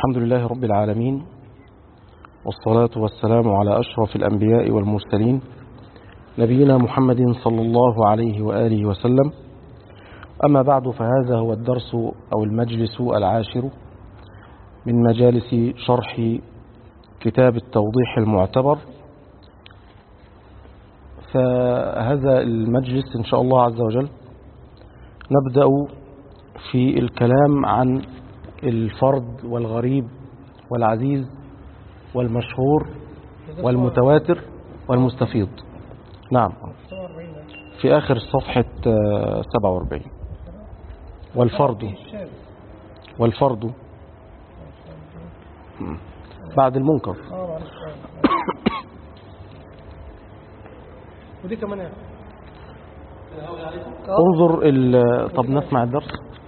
الحمد لله رب العالمين والصلاة والسلام على أشرف الأنبياء والمرسلين نبينا محمد صلى الله عليه وآله وسلم أما بعد فهذا هو الدرس أو المجلس العاشر من مجالس شرح كتاب التوضيح المعتبر فهذا المجلس إن شاء الله عز وجل نبدأ في الكلام عن الفرد والغريب والعزيز والمشهور والمتواتر والمستفيض نعم في آخر صفحة 47 والفرد والفرد بعد المنكر ودي كمان ايه انظر ال- طب نسمع الدرس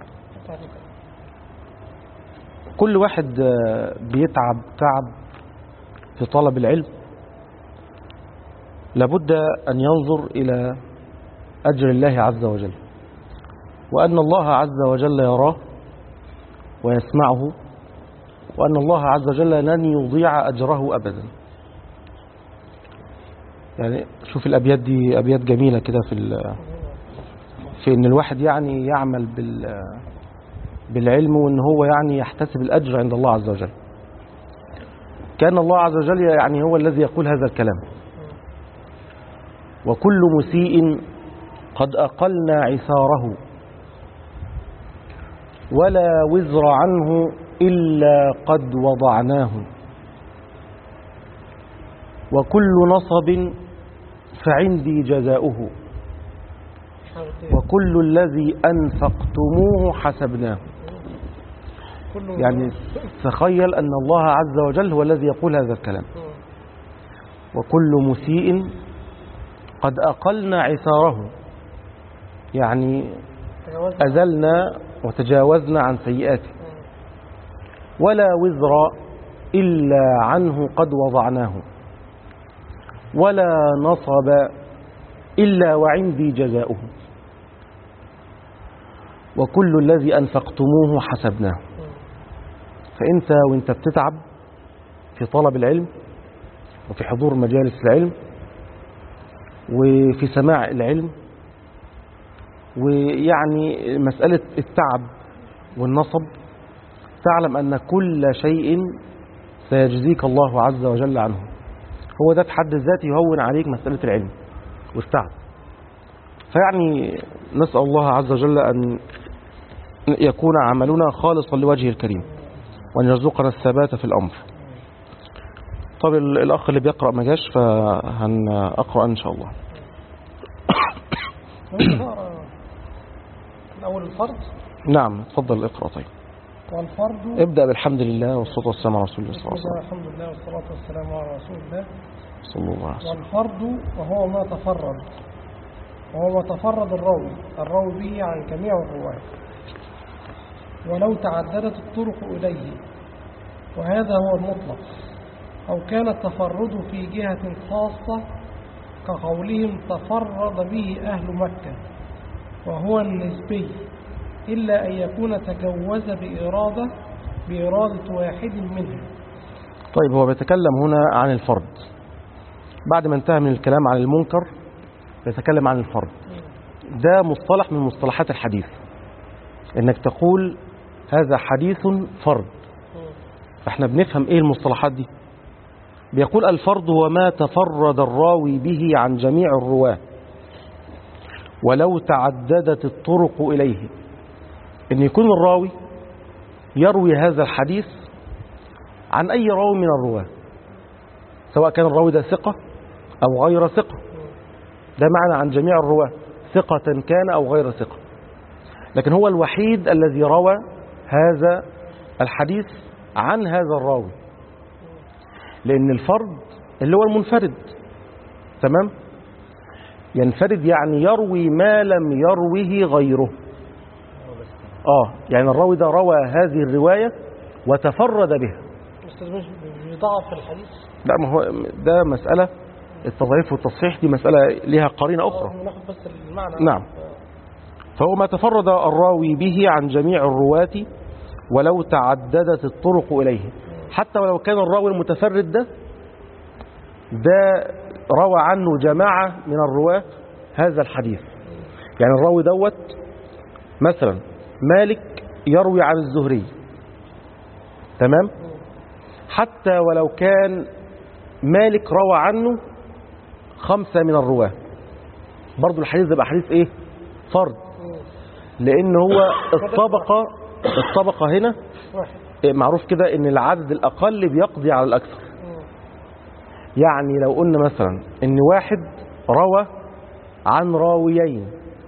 كل واحد بيتعب تعب في طلب العلم لابد أن ينظر إلى أجر الله عز وجل وأن الله عز وجل يراه ويسمعه وأن الله عز وجل لن يضيع أجره أبدا يعني شوف الأبيات دي أبيات جميلة كده في ال- في أن الواحد يعني يعمل بال بالعلم وأن هو يعني يحتسب الأجر عند الله عز وجل كان الله عز وجل يعني هو الذي يقول هذا الكلام وكل مسيء قد أقلنا عثاره ولا وزر عنه إلا قد وضعناه وكل نصب فعندي جزاؤه وكل الذي أنفقتموه حسبناه كله يعني تخيل أن الله عز وجل هو الذي يقول هذا الكلام وكل مسيء قد أقلنا عثاره يعني تجاوزنا أزلنا وتجاوزنا عن سيئاته ولا وزر إلا عنه قد وضعناه ولا نصب إلا وعندي جزاؤه وكل الذي أنفقتموه حسبناه فأنت وانت بتتعب في طلب العلم وفي حضور مجالس العلم وفي سماع العلم ويعني مسألة التعب والنصب تعلم أن كل شيء سيجزيك الله عز وجل عنه هو ده في حد ذاته يهون عليك مسألة العلم والتعب فيعني نسأل الله عز وجل أن يكون عملنا خالصا لوجهه الكريم وأن يرزقنا الثبات في الأمر طب ال- الأخ اللي بيقرأ ما جاش فهنقرأ إن شاء الله ممكن نقرا من اول الفرد نعم اتفضل اقرأ طيب والفرد ابدأ بالحمد لله والصلاة والسلام على رسول الله صلى بسم الله عليه الله الحمد لله والصلاة والسلام على رسول الله وسلم صلى الله عليه وسلم والفرد وهو ما تفرد وهو ما تفرد الراوي الراوي به عن جميع الرواة ولو تعددت الطرق إليه وهذا هو المطلق أو كان التفرد في جهة خاصة كقولهم تفرد به أهل مكة وهو النسبي إلا أن يكون تجوز بإرادة بإرادة واحد منهم طيب هو بيتكلم هنا عن الفرد بعد ما انتهى من الكلام عن المنكر بيتكلم عن الفرد ده مصطلح من مصطلحات الحديث انك تقول هذا حديث فرد فاحنا بنفهم ايه المصطلحات دي بيقول الفرد هو ما تفرد الراوي به عن جميع الرواه ولو تعددت الطرق إليه ان يكون الراوي يروي هذا الحديث عن أي راوي من الرواه سواء كان الراوي ده ثقة أو غير ثقة ده معنى عن جميع الرواه ثقة كان أو غير ثقة لكن هو الوحيد الذي روى هذا الحديث عن هذا الراوي لأن الفرد اللي هو المنفرد تمام ينفرد يعني يروي ما لم يروه غيره آه يعني الراوي ده روى هذه الرواية وتفرد بها أستاذ مش بيضعف الحديث لا ما هو ده مسألة التضعيف والتصحيح دي مسألة لها قرينة أخرى آه، ناخد بس المعنى نعم فهو ما تفرد الراوي به عن جميع الرواة ولو تعددت الطرق إليه حتى ولو كان الراوي المتفرد ده ده روى عنه جماعة من الرواة هذا الحديث يعني الراوي دوت مثلا مالك يروي عن الزهري تمام حتى ولو كان مالك روى عنه خمسة من الرواة برضو الحديث ده يبقى حديث ايه فرد لان هو الطبقة الطبقة هنا واحد معروف كده ان العدد الاقل بيقضي على الاكثر يعني لو قلنا مثلا ان واحد روى عن راويين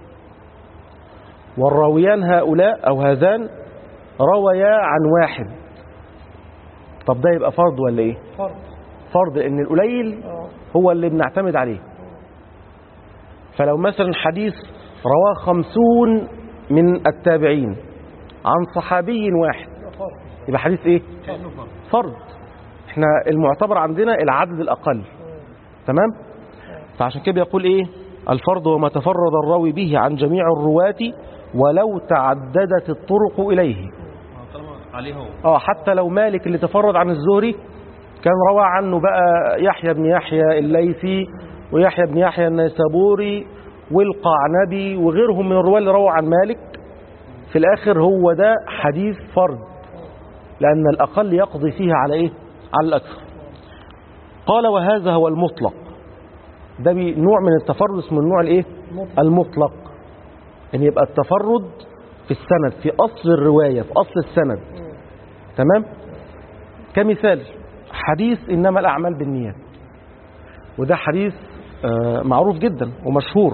والراويان هؤلاء او هذان رويا عن واحد طب ده يبقى فرض ولا ايه فرد فرض ان القليل اه هو اللي بنعتمد عليه فلو مثلا حديث رواه خمسون من التابعين عن صحابي واحد يبقى فرد يبقى حديث ايه فرض احنا المعتبر عندنا العدد الاقل تمام فعشان كده بيقول ايه الفرض وما تفرد الراوي به عن جميع الرواة ولو تعددت الطرق اليه عليه هو اه حتى لو مالك اللي تفرد عن الزهري كان روى عنه بقى يحيى بن يحيى الليثي ويحيى بن يحيى النيسابوري والقعنبي وغيرهم من الرواة اللي رووا عن مالك في الآخر هو ده حديث فرد لأن الأقل يقضي فيه على إيه؟ على الأكثر قال وهذا هو المطلق ده بي- نوع من التفرد اسمه النوع الإيه؟ مطلق. المطلق ان يبقى التفرد في السند في أصل الرواية في أصل السند تمام كمثال حديث إنما الأعمال بالنيات وده حديث آه، معروف جدا ومشهور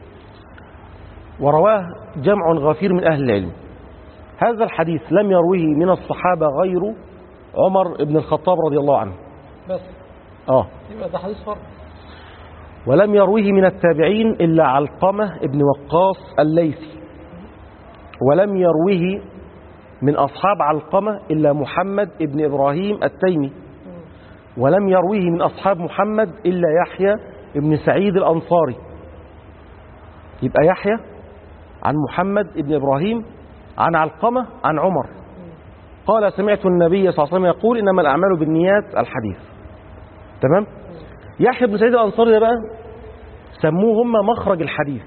ورواه جمع غفير من أهل العلم هذا الحديث لم يروه من الصحابة غير عمر بن الخطاب رضي الله عنه بس آه يبقى ده حديث فرد ولم يروه من التابعين إلا علقمة بن وقاص الليثي ولم يروه من أصحاب علقمة إلا محمد بن إبراهيم التيمي ولم يروه من أصحاب محمد إلا يحيى بن سعيد الأنصاري يبقى يحيى عن محمد بن إبراهيم عن علقمة عن عمر قال سمعت النبي صلى الله عليه وسلم يقول إنما الأعمال بالنيات الحديث تمام يحيى بن سعيد الأنصاري ده بقى سموه هم مخرج الحديث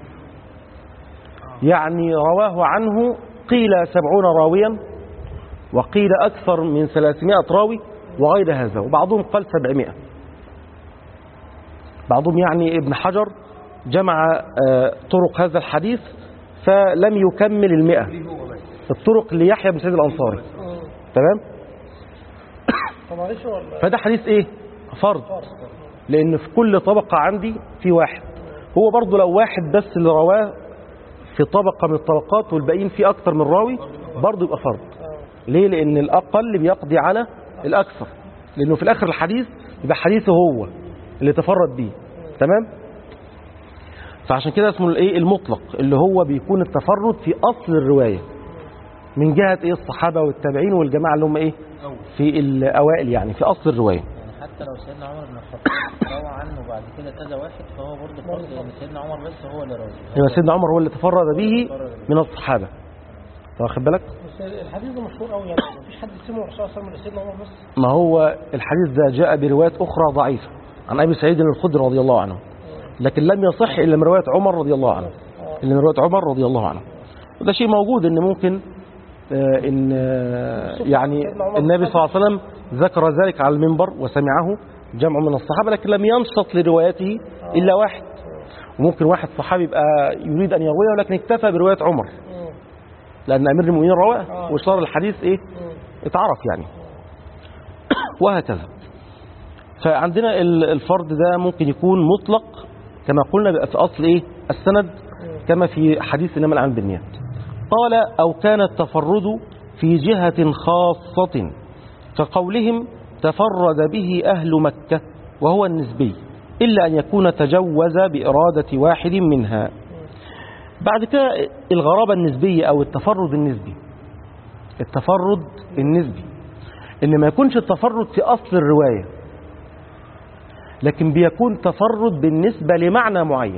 يعني رواه عنه قيل سبعون راويا وقيل أكثر من ثلاثمائة راوي وغير هذا وبعضهم قال سبعمائة بعضهم يعني ابن حجر جمع آه، طرق هذا الحديث فلم يكمل المئة الطرق ليحيى بن سعيد الأنصاري تمام طب معلش ولا فده حديث ايه فرض فرد لان في كل طبقة عندي في واحد هو برضو لو واحد بس اللي رواه في طبقة من الطبقات والباقيين في اكتر من راوي برضو يبقى فرض اه ليه لان الاقل بيقضي على الاكثر لانه في الاخر الحديث يبقى حديثه هو اللي تفرد بيه تمام فعشان كده اسمه الايه المطلق اللي هو بيكون التفرد في اصل الروايه من جهه ايه الصحابه والتابعين والجماعه اللي هم ايه في الاوائل يعني في اصل الروايه يعني حتى لو سيدنا عمر بن الخطاب روى عنه بعد كده كذا واحد فهو برضه فرض لان سيدنا عمر بس هو اللي راوي يبقى سيدنا عمر هو اللي تفرد به من الصحابه واخد بالك بس الحديث ده مشهور قوي يعني مفيش حد سمعه الرسول صلى الله عليه وسلم إلا سيدنا عمر بس ما هو الحديث ده جاء بروايات اخرى ضعيفه عن ابي سعيد الخدري رضي الله عنه لكن لم يصح الا من روايه عمر رضي الله عنه اه اللي من روايه عمر رضي الله عنه وده شيء موجود ان ممكن آه، ان آه، يعني النبي صلى الله عليه وسلم ذكر ذلك على المنبر وسمعه جمع من الصحابه لكن لم ينشط لروايته الا واحد وممكن واحد صحابي يبقى يريد ان يرويه ولكن اكتفى بروايه عمر مم. لان امير المؤمنين رواه آه. وصار الحديث ايه مم. اتعرف يعني وهكذا فعندنا ال- الفرد ده ممكن يكون مطلق كما قلنا بيبقى في اصل ايه السند كما في حديث انما العمل بالنيات قال او كان التفرد في جهة خاصة كقولهم تفرد به اهل مكة وهو النسبي الا ان يكون تجوز بارادة واحد منها بعد كده الغرابة النسبية او التفرد النسبي التفرد النسبي ان ما يكونش التفرد في اصل الرواية لكن بيكون تفرد بالنسبة لمعنى معين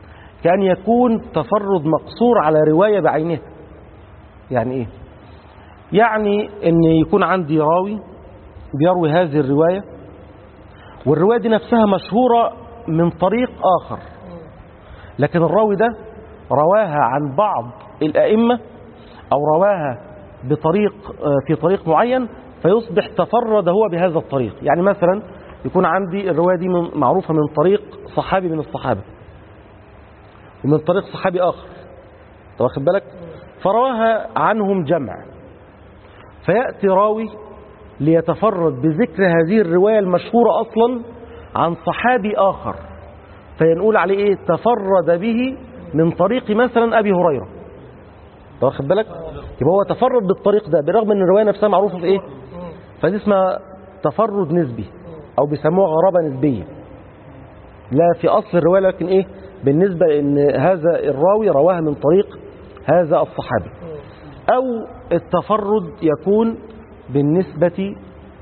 كأن يكون تفرد مقصور على رواية بعينها يعني ايه يعني ان يكون عندي راوي بيروي هذه الرواية والرواية دي نفسها مشهورة من طريق آخر لكن الراوي ده رواها عن بعض الأئمة أو رواها بطريق آه، في طريق معين فيصبح تفرد هو بهذا الطريق يعني مثلا يكون عندي الرواية دي من- معروفة من طريق صحابي من الصحابة ومن طريق صحابي آخر أنت واخد بالك فرواها عنهم جمع فيأتي راوي ليتفرد بذكر هذه الرواية المشهورة أصلا عن صحابي آخر فينقول عليه إيه تفرد به من طريق مثلا أبي هريرة أنت واخد بالك يبقى هو تفرد بالطريق ده برغم ان الرواية نفسها معروفة في إيه فدي اسمها تفرد نسبي أو بيسموها غرابة نسبية لا في أصل الرواية لكن إيه بالنسبة لأن هذا الراوي رواها من طريق هذا الصحابي أو التفرد يكون بالنسبة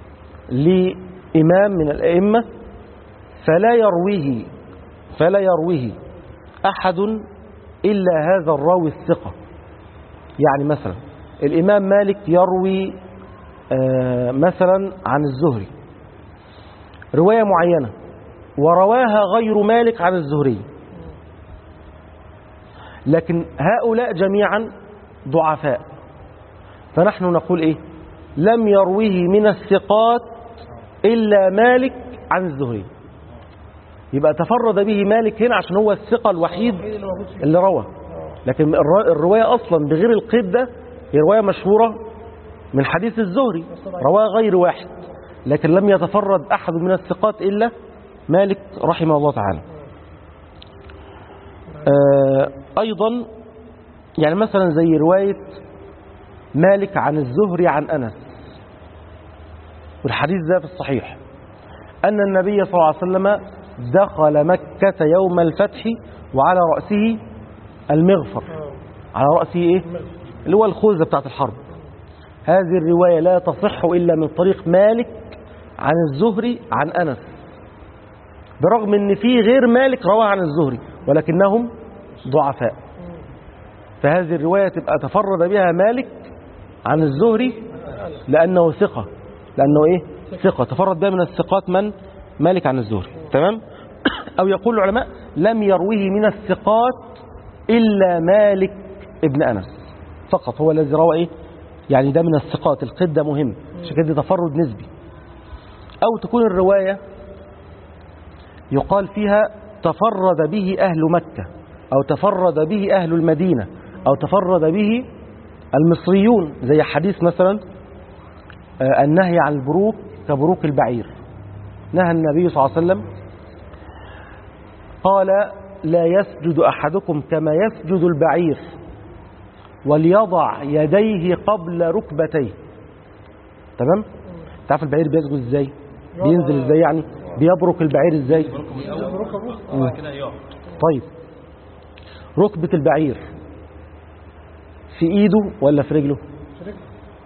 لإمام من الأئمة فلا يرويه فلا يرويه أحد إلا هذا الراوي الثقة يعني مثلا الإمام مالك يروي آه، مثلا عن الزهري رواية معينة ورواها غير مالك عن الزهري لكن هؤلاء جميعا ضعفاء فنحن نقول إيه لم يرويه من الثقات إلا مالك عن الزهري يبقى تفرد به مالك هنا عشان هو الثقة الوحيد الوحيد اللي موجود فيه اللي روى لكن الر- الرواية أصلا بغير القيد ده هي رواية مشهورة من حديث الزهري رواه غير واحد لكن لم يتفرد أحد من الثقات إلا مالك رحمه الله تعالى آه، أيضا يعني مثلا زي رواية مالك عن الزهري عن أنس والحديث ده في الصحيح أن النبي صلى الله عليه وسلم دخل مكة يوم الفتح وعلى رأسه المغفر على رأسه إيه؟ اللي هو الخوذة بتاعت الحرب هذه الرواية لا تصح إلا من طريق مالك عن الزهري عن أنس برغم ان في غير مالك رواه عن الزهري ولكنهم ضعفاء فهذه الرواية تبقى تفرد بها مالك عن الزهري لأنه ثقة لأنه إيه ثقة تفرد بها من الثقات من مالك عن الزهري تمام أو يقول العلماء لم يرويه من الثقات إلا مالك ابن أنس فقط هو الذي روى إيه يعني ده من الثقات القيد ده مهم عشان كده تفرد نسبي أو تكون الرواية يقال فيها تفرد به أهل مكة أو تفرد به أهل المدينة أو تفرد به المصريون زي حديث مثلا آه، النهي عن البروك كبروك البعير نهى النبي صلى الله عليه وسلم قال لا يسجد أحدكم كما يسجد البعير وليضع يديه قبل ركبتيه تمام تعرف البعير بيسجد ازاي بينزل ازاي يعني بيبرك البعير ازاي وبعد كده يقع طيب ركبة البعير في ايده ولا في رجله في رجله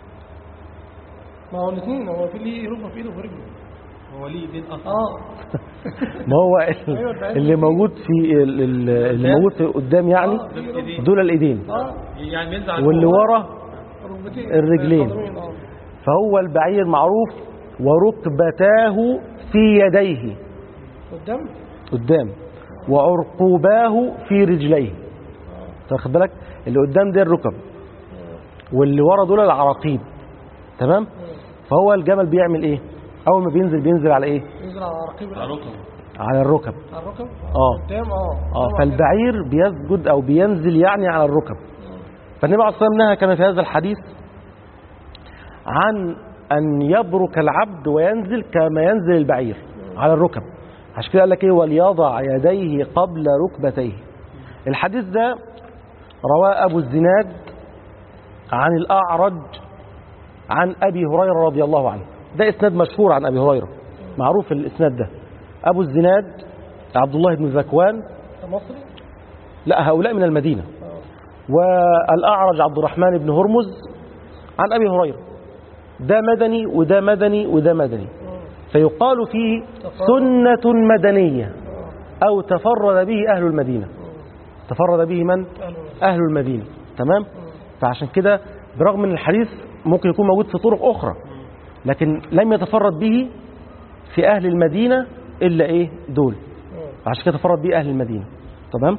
ما هو الاثنين هو في ليه ركبه في ايده وفي رجله هو ليه ايدين اصلا اه ما هو ال- أيوة البعير اللي موجود في ال- ال- اللي موجود في قدام يعني آه، ليه ركبة. دول الايدين اه يعني بينزل على واللي فوق. ورا ركبتين الرجلين. القدمين، اه فهو البعير معروف وركبتاه في يديه قدام قدام وعرقوباه في رجليه تاخد بالك اللي قدام ده الركب واللي ورا دول العراقيب تمام فهو الجمل بيعمل ايه اول ما بينزل بينزل على ايه ينزل على رقيب على ركبه على الركب على الركب اه قدام اه اه طبعاً فالبعير بيسجد او بينزل يعني على الركب فالنبي عليه الصلاه والسلام نهى كما في هذا الحديث عن ان يبرك العبد وينزل كما ينزل البعير على الركب عشان كده قال لك ايه وليضع يديه قبل ركبتيه الحديث ده رواه ابو الزناد عن الاعرج عن ابي هريره رضي الله عنه ده اسناد مشهور عن ابي هريره معروف الاسناد ده ابو الزناد عبد الله بن ذكوان ده مصري لا هؤلاء من المدينة اه والأعرج عبد الرحمن بن هرمز عن أبي هريرة ده مدني وده مدني وده مدني فيقال فيه سنة مدنية اه أو تفرد به أهل المدينة تفرد به من؟ اهلا أهل المدينة تمام؟ فعشان كده برغم ان الحديث ممكن يكون موجود في طرق أخرى لكن لم يتفرد به في أهل المدينة إلا إيه دول عشان كده تفرد به أهل المدينة تمام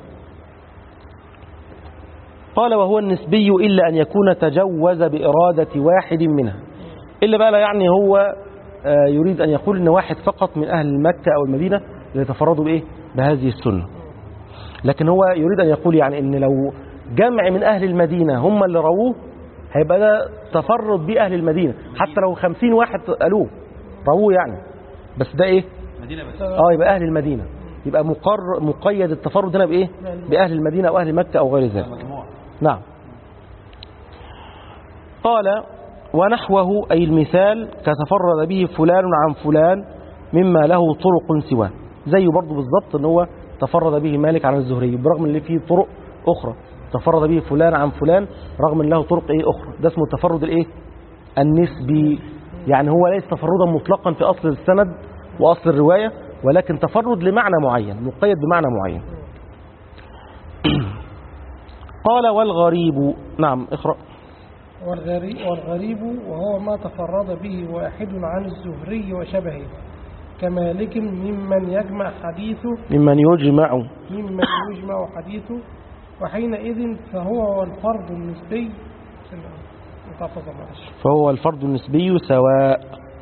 قال وهو النسبي إلا أن يكون تجوز بإرادة واحد منها إلا بقى لا يعني هو آه، يريد أن يقول أن واحد فقط من أهل مكة أو المدينة اللي يتفردوا بإيه بهذه السنة لكن هو يريد أن يقول يعني أن لو جمع من أهل المدينة هم اللي رووه هيبقى ده تفرد بأهل المدينة حتى لو خمسين واحد قالوه رووه يعني بس ده إيه مدينة بس اه يبقى أهل المدينة يبقى مقر مقيد التفرد هنا بإيه بأهل المدينة أو أهل مكة أو غير ذلك مجموعة نعم قال ونحوه أي المثال كتفرد به فلان عن فلان مما له طرق سواه زيه برضه بالظبط ان هو تفرد به مالك عن الزهري برغم ان فيه طرق أخرى تفرد به فلان عن فلان رغم ان له طرق ايه أخرى ده اسمه التفرد الايه النسبي يعني هو ليس تفردا مطلقا في أصل السند وأصل الرواية ولكن تفرد لمعنى معين مقيد بمعنى معين قال والغريب نعم اقرأ والغريب, والغريب وهو ما تفرد به واحد عن الزهري وشبهه كمالك ممن يجمع حديثه ممن يجمع ممن يجمع حديثه وحينئذ فهو والفرد النسبي متفضل معلش فهو الفرد النسبي سواء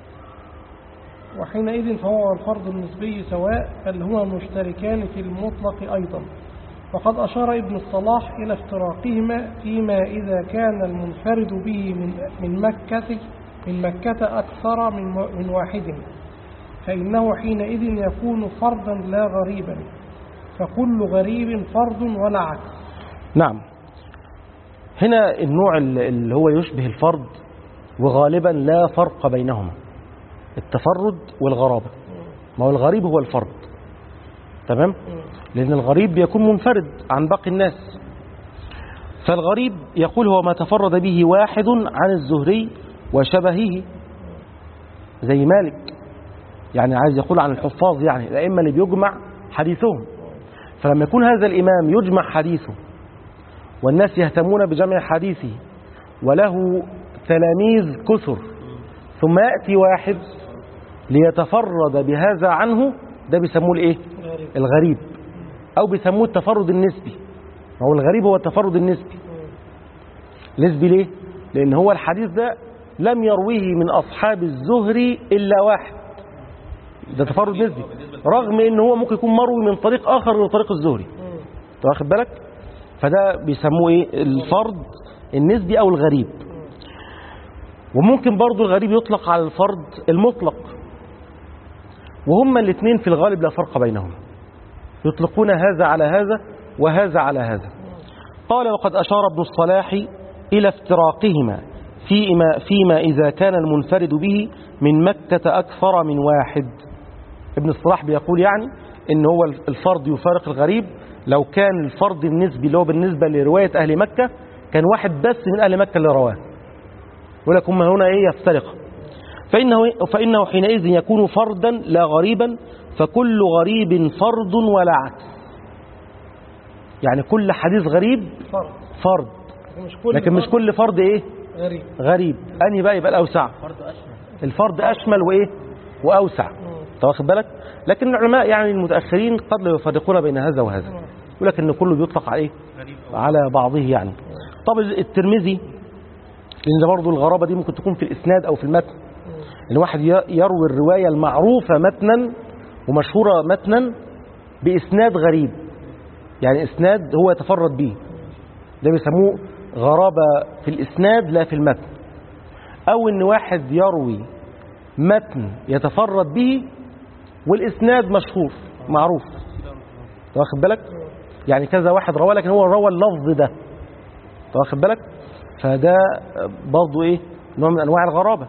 وحينئذ فهو والفرد النسبي سواء بل هما مشتركان في المطلق أيضا وقد أشار ابن الصلاح إلى افتراقهما فيما إذا كان المنفرد به من من مكة من مكة أكثر من من واحد فإنه حينئذ يكون فردا لا غريبا فكل غريب فرد ولا عكس نعم هنا النوع اللي هو يشبه الفرد وغالبا لا فرق بينهما التفرد والغرابة ما هو الغريب هو الفرد تمام لأن الغريب بيكون منفرد عن باقي الناس فالغريب يقول هو ما تفرد به واحد عن الزهري وشبهه زي مالك يعني عايز يقول عن الحفاظ يعني الأئمة اللي بيجمع حديثهم فلما يكون هذا الإمام يجمع حديثه والناس يهتمون بجمع حديثه وله تلاميذ كثر ثم يأتي واحد ليتفرد بهذا عنه ده بيسموه الايه غريب الغريب او بيسموه التفرد النسبي ما هو الغريب هو التفرد النسبي نسبي ليه لان هو الحديث ده لم يرويه من اصحاب الزهري الا واحد ده تفرد نسبي رغم ان هو ممكن يكون مروي من طريق اخر غير طريق الزهري أنت واخد بالك فده بيسموه ايه الفرد النسبي او الغريب وممكن برضو الغريب يطلق على الفرد المطلق وهما الاثنين في الغالب لا فرق بينهم يطلقون هذا على هذا وهذا على هذا قال وقد أشار ابن الصلاح إلى افتراقهما فيما, فيما إذا كان المنفرد به من مكة أكثر من واحد ابن الصلاح بيقول يعني إن هو الفرد يفارق الغريب لو كان الفرد النسبي اللي هو بالنسبة لرواية أهل مكة كان واحد بس من أهل مكة اللي رواه ولكم هنا إيه يفترق فإنه, فإنه حينئذ يكون فردا لا غريبا فكل غريب فرد ولا عكس يعني كل حديث غريب فرد فرد لكن مش كل لكن مش فرد كل فرد ايه غريب غريب انهي بقى يبقى الاوسع فرد أشمل الفرد اشمل وايه واوسع انت واخد بالك لكن العلماء يعني المتاخرين قد لا يفرقون بين هذا وهذا يقول لك ان كله بيطلق على ايه غريب على بعضه يعني طب الترمذي لان برضه الغرابه دي ممكن تكون في الاسناد او في المتن ان واحد ي- يروي الروايه المعروفه متنا ومشهوره متنا باسناد غريب يعني اسناد هو يتفرد به ده بيسموه غرابه في الاسناد لا في المتن او ان واحد يروي متن يتفرد به والاسناد مشهور معروف أنت واخد بالك يعني كذا واحد روى لكن هو روى اللفظ ده أنت واخد بالك فده برضه ايه نوع من انواع الغرابه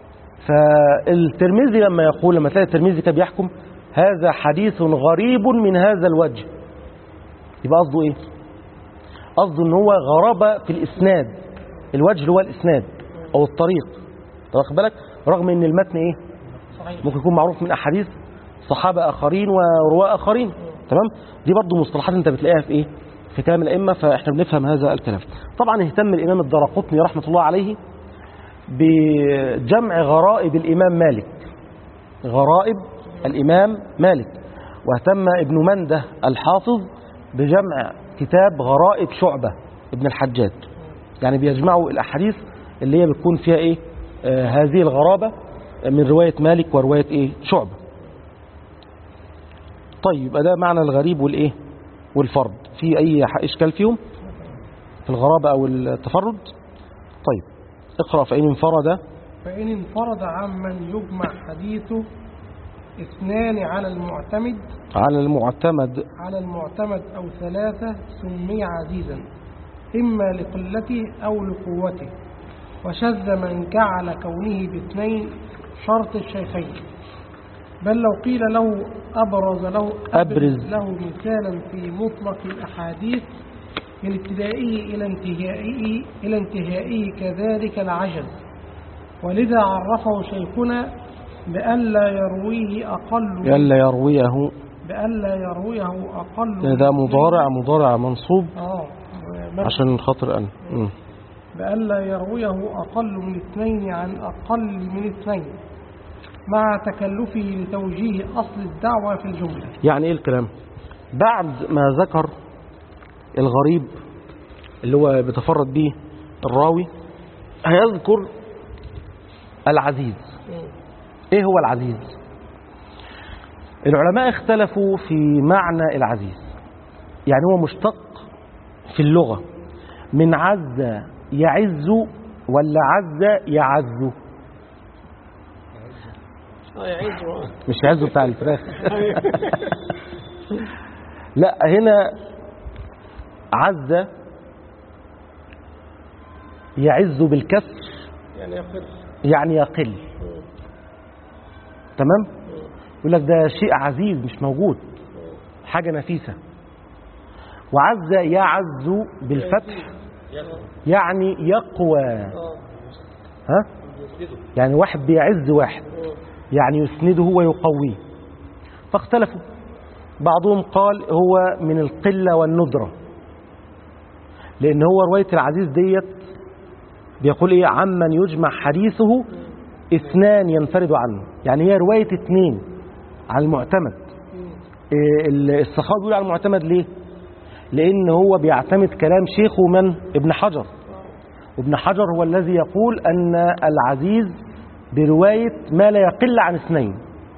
فالترمذي لما يقول لما تلاقي الترمذي كان بيحكم هذا حديث غريب من هذا الوجه يبقى قصده ايه قصده ان هو غرابه في الاسناد الوجه اللي هو الاسناد او الطريق أنت واخد بالك رغم ان المتن ايه صحيح ممكن يكون معروف من احاديث صحابه اخرين ورواة اخرين تمام دي برضو مصطلحات انت بتلاقيها في ايه في كلام الائمه فاحنا بنفهم هذا الكلام طبعا اهتم الامام الدرقطني رحمه الله عليه بجمع غرائب الإمام مالك غرائب الإمام مالك واهتم ابن منده الحافظ بجمع كتاب غرائب شعبة ابن الحجاج يعني بيجمعوا الأحاديث اللي هي بتكون فيها إيه آه هذه الغرابة من رواية مالك ورواية إيه شعبة طيب يبقى ده معنى الغريب والإيه والفرد في أي ح- إشكال فيهم في الغرابة أو التفرد طيب اقرأ فإن انفرد فإن انفرد عمن يجمع حديثه اثنان على المعتمد على المعتمد على المعتمد أو ثلاثة سمي عزيزا إما لقلته أو لقوته وشذ من جعل كونه باثنين شرط الشيخين بل لو قيل له أبرز له أبرز. له مثالا في مطلق الأحاديث من ابتدائه إلى انتهائه إلى انتهائه كذلك العجز ولذا عرفه شيخنا بألا يرويه أقل يلا يرويه بألا يرويه أقل ده مضارع مضارع منصوب آه عشان خاطر أنا مم. بألا يرويه أقل من اثنين عن أقل من اثنين مع تكلفه لتوجيه أصل الدعوة في الجملة يعني ايه الكلام بعد ما ذكر الغريب اللي هو بيتفرد به الراوي هيذكر العزيز ايه هو العزيز العلماء اختلفوا في معنى العزيز يعني هو مشتق في اللغة من عز يعز ولا عز يعز اه يعز مش يعز بتاع الفراخ لا هنا عز يعز بالكسر يعني يقل يعني يقل تمام يقول لك ده شيء عزيز مش موجود حاجة نفيسة وعز يعز بالفتح يعني يقوى ها يعني واحد بيعز واحد يعني يسنده ويقويه فاختلفوا بعضهم قال هو من القلة والندرة لأن هو رواية العزيز ديت بيقول إيه عمن يجمع حديثه اثنان ينفرد عنه يعني هي رواية اثنين على المعتمد إيه السخاوي بيقول على المعتمد ليه لأن هو بيعتمد كلام شيخه من ابن حجر وابن حجر هو الذي يقول أن العزيز برواية ما لا يقل عن اثنين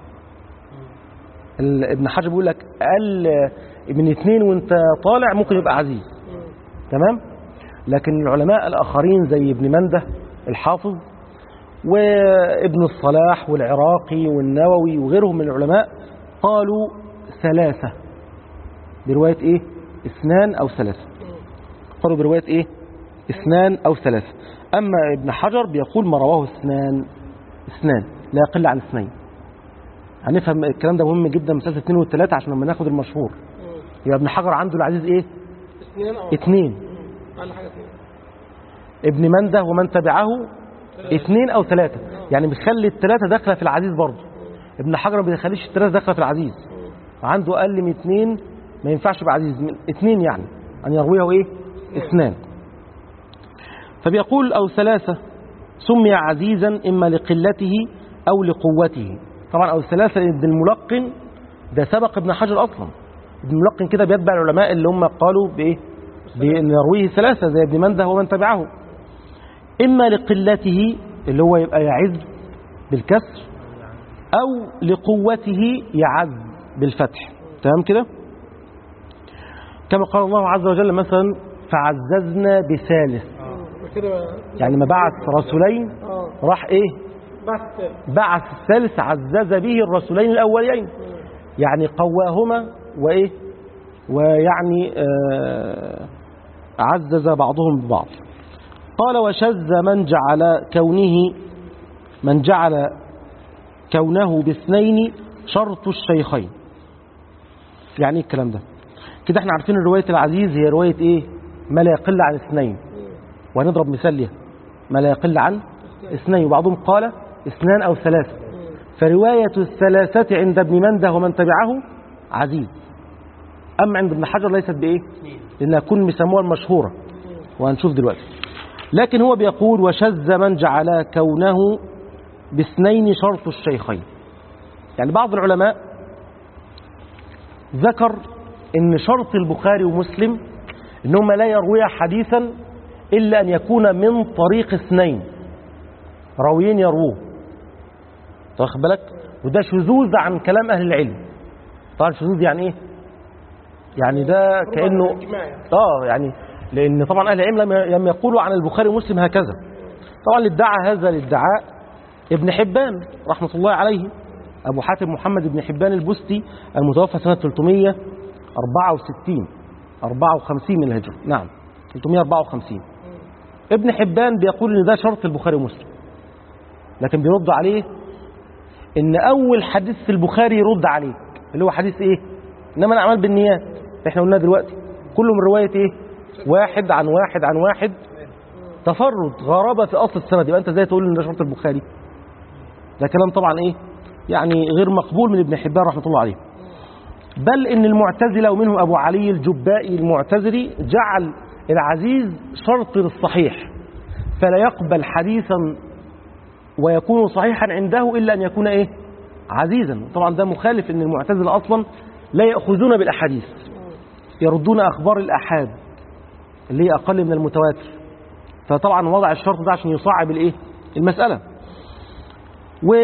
ال- ابن حجر بيقول لك أقل من اثنين وانت طالع ممكن يبقى عزيز تمام لكن العلماء الآخرين زي ابن منده الحافظ وابن الصلاح والعراقي والنووي وغيرهم من العلماء قالوا ثلاثة برواية ايه اثنان او ثلاثة قالوا برواية ايه اثنان او ثلاثة اما ابن حجر بيقول ما رواه اثنان اثنان لا يقل عن اثنين هنفهم الكلام ده مهم جدا مسألة اثنين والثلاثة عشان لما ناخد المشهور يبقى ابن حجر عنده العزيز ايه اثنين اه اثنين اقل حاجه اثنين ابن منده ومن تبعه اثنين او ثلاثة يعني بيخلي الثلاثة داخلة في العزيز برضه ابن حجر ما بيخليش الثلاثة داخلة في العزيز عنده اقل من اثنين ما ينفعش يبقى عزيز من اثنين يعني ان يرويه ايه اثنان فبيقول او ثلاثة سمي عزيزا اما لقلته او لقوته طبعا او ثلاثة لان ابن الملقن ده سبق ابن حجر اصلا ابن الملقن كده بيتبع العلماء اللي هم قالوا بايه بان يرويه ثلاثة زي ابن منده ومن تبعه إما لقلته اللي هو يبقى يعز بالكسر أو لقوته يعز بالفتح تمام كده كما قال الله عز وجل مثلا فعززنا بثالث كده يعني ما بعث رسولين اه راح ايه بحث تاني. بعث الثالث عزز به الرسولين الأولين يعني قواهما وإيه ويعني آه عزز بعضهم ببعض قال وشذ من جعل كونه من جعل كونه باثنين شرط الشيخين يعني ايه الكلام ده كده احنا عارفين ان رواية العزيز هي رواية ايه ما لا يقل عن اثنين وهنضرب مثال ليها ما لا يقل عن اثنين وبعضهم قال اثنان او ثلاثة فرواية الثلاثة عند ابن منده ومن تبعه عزيز أما عند ابن حجر ليست بإيه لأنها كن بيسموها المشهورة وهنشوف دلوقتي لكن هو بيقول وشذ من جعل كونه باثنين شرط الشيخين يعني بعض العلماء ذكر ان شرط البخاري ومسلم انهما لا يرويا حديثا الا ان يكون من طريق اثنين راويين يرووه واخد بالك وده شذوذ عن كلام اهل العلم طبعا شذوذ يعني ايه يعني ده كانه إجماع. اه يعني لان طبعا اهل العلم لم لم يقولوا عن البخاري ومسلم هكذا طبعا اللي ادعى هذا الادعاء ابن حبان رحمه الله عليه ابو حاتم محمد بن حبان البستي المتوفى سنه 364 54 من الهجره نعم 354 ابن حبان بيقول ان ده شرط البخاري ومسلم لكن بيرد عليه ان اول حديث في البخاري يرد عليك اللي هو حديث ايه انما الاعمال بالنيات احنا قلنا دلوقتي كله من روايه ايه واحد عن واحد عن واحد تفرد غرابه في اصل السند يبقى انت ازاي تقول ان ده شرط البخاري ده كلام طبعا ايه يعني غير مقبول من ابن حبان رحمه الله عليه بل ان المعتزله ومنهم ابو علي الجبائي المعتزلي جعل العزيز شرط للصحيح فلا يقبل حديثا ويكون صحيحا عنده الا ان يكون ايه عزيزا طبعا ده مخالف ان المعتزله اصلا لا ياخذون بالاحاديث يردون اخبار الاحاد اللي هي اقل من المتواتر فطبعا وضع الشرط ده عشان يصعب الايه المساله و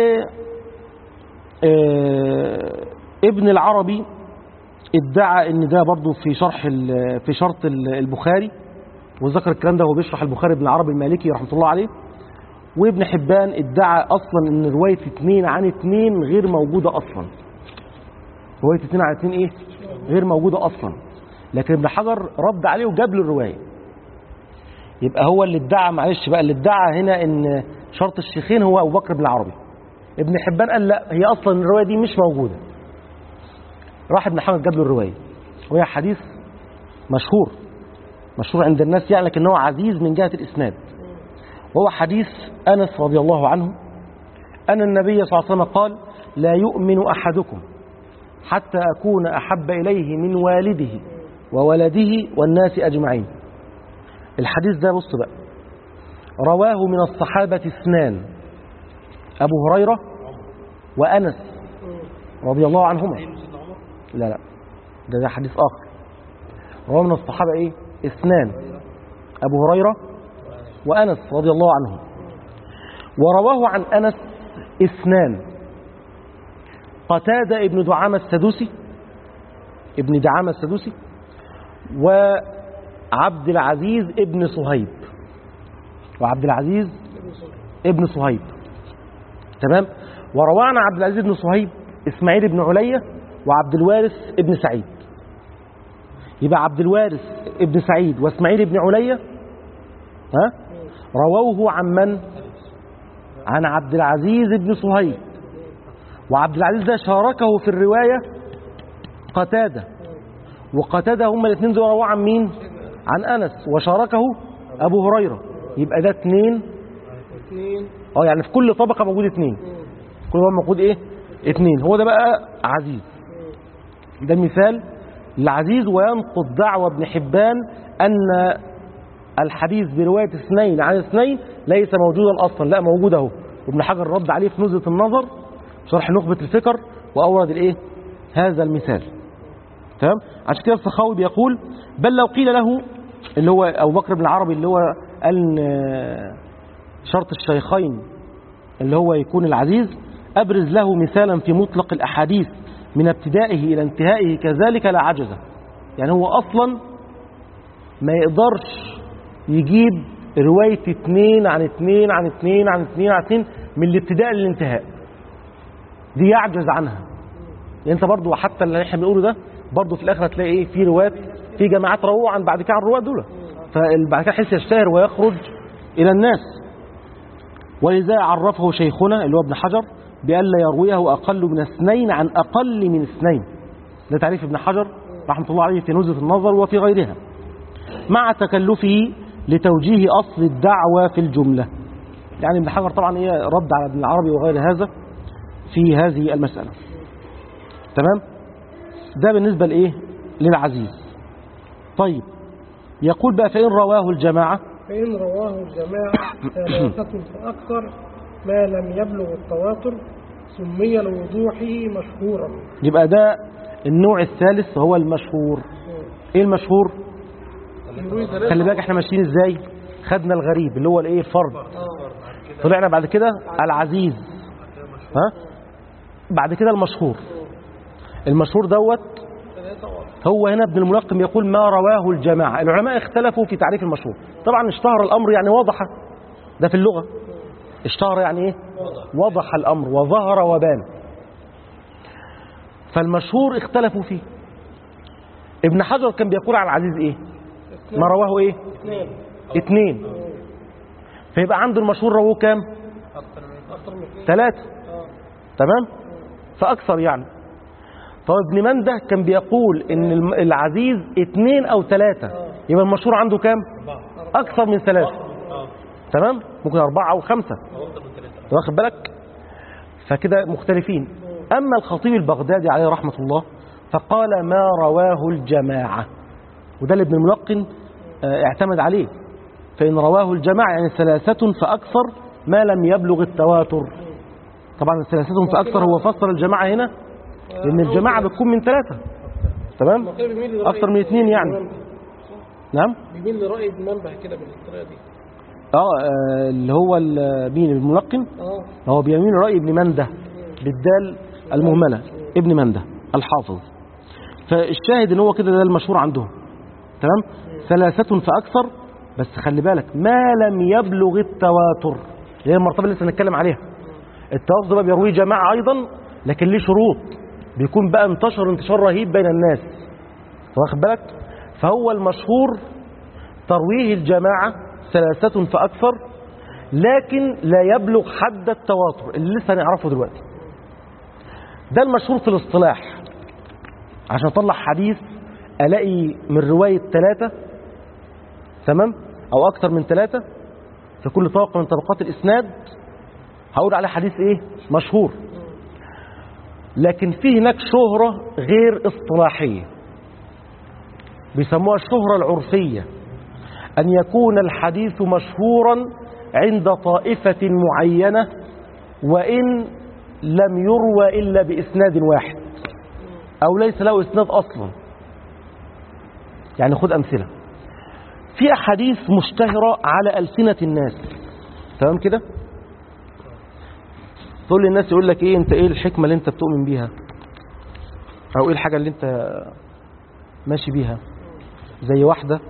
آه، ابن العربي ادعى ان ده برضو في شرح ال- في شرط ال- البخاري وذكر الكلام ده وهو بيشرح البخاري ابن العربي المالكي رحمه الله عليه وابن حبان ادعى اصلا ان روايه اتنين عن اتنين غير موجوده اصلا روايه اتنين عن اتنين ايه غير موجوده اصلا لكن ابن حجر رد عليه وجاب له الروايه يبقى هو اللي ادعى معلش بقى اللي ادعى هنا ان شرط الشيخين هو ابو بكر بن العربي ابن حبان قال لا هي اصلا الروايه دي مش موجوده راح ابن حمد جاب له الروايه وهي حديث مشهور مشهور عند الناس يعني لكنه عزيز من جهه الاسناد وهو حديث انس رضي الله عنه ان النبي صلى الله عليه وسلم قال لا يؤمن احدكم حتى اكون احب اليه من والده وولده والناس اجمعين الحديث ده بص بقى رواه من الصحابه اثنان ابو هريره وانس رضي الله عنهما لا لا ده ده حديث آخر رواه من الصحابة إيه اثنان أبو هريرة وأنس رضي الله عنهم ورواه عن أنس اثنان قتادة ابن دعامة السدوسي ابن دعامة السدوسي وعبد العزيز ابن صهيب وعبد العزيز ابن صهيب تمام ورواه عن عبد العزيز بن صهيب اسماعيل بن علية وعبد الوارث ابن سعيد يبقى عبد الوارث ابن سعيد واسماعيل بن علية ها رووه عن من عن عبد العزيز بن صهيب وعبد العزيز ده شاركه في الرواية قتادة وقتادة هم الاثنين دول رواه عن مين عن أنس وشاركه أبو هريرة يبقى ده اثنين اثنين اه يعني في كل طبقة موجود اثنين كل طبقة موجود ايه اثنين هو ده بقى عزيز ده مثال العزيز وينقض دعوى ابن حبان أن الحديث برواية اثنين عن اثنين ليس موجودا أصلا لا موجود اهو وابن حجر رد عليه في نزهة النظر شرح نخبة الفكر وأورد الايه هذا المثال تمام عشان كده السخاوي بيقول بل لو قيل له اللي هو أبو بكر بن العربي اللي هو قال إن شرط الشيخين اللي هو يكون العزيز أبرز له مثالا في مطلق الأحاديث من ابتدائه إلى انتهائه كذلك لا عجزه يعني هو أصلا ما يقدرش يجيب رواية اتنين عن اتنين عن اتنين عن اتنين عن اتنين من الابتداء للانتهاء دي يعجز عنها يعني انت برضو حتى اللي احنا بنقوله ده برضو في الاخر هتلاقي ايه في روايات في جماعات رووا عن بعد كده عن الرواة دول فبعد كده حس يشتهر ويخرج الى الناس ولذا عرفه شيخنا اللي هو ابن حجر بألا يرويه أقل من اثنين عن أقل من اثنين ده تعريف ابن حجر رحمة الله عليه في نزهة النظر وفي غيرها مع تكلفه لتوجيه أصل الدعوة في الجملة يعني ابن حجر طبعا ايه رد على ابن العربي وغير هذا في هذه المسألة تمام ده بالنسبة لإيه للعزيز طيب يقول بقى فإن رواه الجماعة فإن رواه الجماعة ثلاثة فأكثر ما لم يبلغ التواتر سمي لوضوحه مشهورا يبقى ده النوع الثالث هو المشهور ايه المشهور يروي ثلاثة خلي بالك احنا ماشيين ازاي خدنا الغريب اللي هو الايه الفرد آه. طلعنا بعد كده العزيز ها بعد كده المشهور المشهور دوت ثلاثة واحد هو هنا ابن الملقم يقول ما رواه الجماعة العلماء اختلفوا في تعريف المشهور طبعا اشتهر الأمر يعني وضح ده في اللغة اشتهر يعني ايه وضح الأمر وظهر وبان فالمشهور اختلفوا فيه ابن حجر كان بيقول على العزيز ايه ما رواه ايه اثنين اتنين فيبقى عنده المشهور رواه كام اكتر من أكثر من اثنين ثلاثة آه. تمام فأكثر يعني طب ابن منده كان بيقول ان الم- العزيز اتنين او ثلاثة يبقى المشهور عنده كام اكثر من ثلاثة تمام ممكن اربعة او خمسة أنت واخد بالك فكده مختلفين اما الخطيب البغدادي عليه رحمة الله فقال ما رواه الجماعة وده اللي ابن الملقن آه، اعتمد عليه فإن رواه الجماعة يعني ثلاثة فأكثر ما لم يبلغ التواتر طبعا ثلاثة فأكثر هو فسر الجماعة هنا لأن الجماعة بتكون من ثلاثة تمام هو كده بيميل لرأي أكثر من اثنين يعني. ابن منبه. نعم بيميل لرأي ابن منبه كده بالطريقة دي اه آه، اللي هو ال- مين الملقن اه هو بيمين رأي ابن منده بالدال المهملة ابن منده الحافظ فالشاهد ان هو كده ده المشهور عندهم تمام ثلاثة فأكثر بس خلي بالك ما لم يبلغ التواتر اللي هي المرتبة اللي لسه هنتكلم عليها التواتر ده بقى بيرويه جماعة أيضا لكن ليه شروط بيكون بقى انتشر انتشار رهيب بين الناس واخد بالك فهو المشهور ترويه الجماعة ثلاثة فأكثر لكن لا يبلغ حد التواتر اللي لسه هنعرفه دلوقتي ده المشهور في الاصطلاح عشان اطلع حديث الاقي من رواية ثلاثة تمام او اكتر من ثلاثة في كل طبقة من طبقات الاسناد هقول عليه حديث ايه مشهور لكن في هناك شهرة غير اصطلاحية بيسموها الشهرة العرفية أن يكون الحديث مشهورا عند طائفة معينة وإن لم يروى إلا بإسناد واحد أو ليس له إسناد أصلا يعني خد أمثلة في أحاديث مشتهرة على ألسنة الناس تمام كده تقول للناس يقول لك إيه أنت إيه الحكمة اللي أنت بتؤمن بيها أو إيه الحاجة اللي أنت ماشي بيها زي واحدة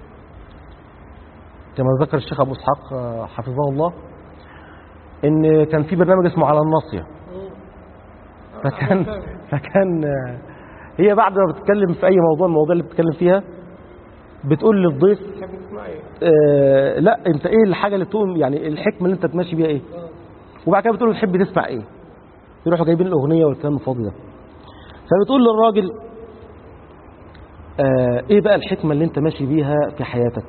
كما ذكر الشيخ أبو إسحاق آه، حفظه الله إن كان في برنامج اسمه على الناصية فكان فكان آه، هي بعد ما بتتكلم في أي موضوع من المواضيع اللي بتتكلم فيها بتقول للضيف تحب تسمعي آه لا انت ايه الحاجه اللي تقوم يعني الحكمه اللي انت بتمشي بيها ايه وبعد كده بتقول له تحب تسمع ايه يروحوا جايبين الاغنيه والكلام الفاضي ده فبتقول للراجل آه ايه بقى الحكمه اللي انت ماشي بيها في حياتك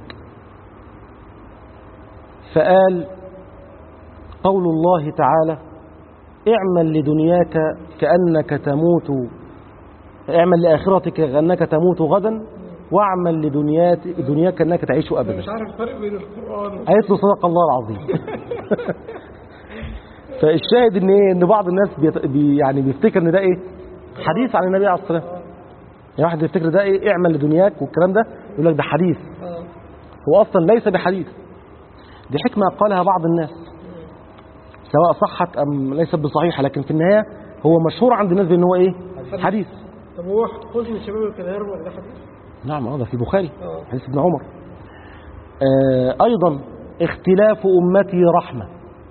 فقال قول الله تعالى اعمل لدنياك كأنك تموت اعمل لآخرتك كأنك تموت غدا واعمل لدنياك دنياك كأنك تعيش أنا أبدا مش عارف الفرق بين القرآن قالت له صدق الله العظيم فالشاهد ان ايه ان بعض الناس بيت... بي يعني بيفتكر ان ده ايه حديث عن النبي عليه الصلاه والسلام يعني واحد بيفتكر ده ايه اعمل لدنياك والكلام ده يقول لك ده حديث آه. هو اصلا ليس بحديث دي حكمه قالها بعض الناس سواء صحت ام ليست بصحيحه لكن في النهايه هو مشهور عند الناس بان هو ايه حديث طب هو حزن الشباب كان هيروى ده حديث نعم هذا في بخاري آه. حديث ابن عمر آه ايضا اختلاف امتي رحمه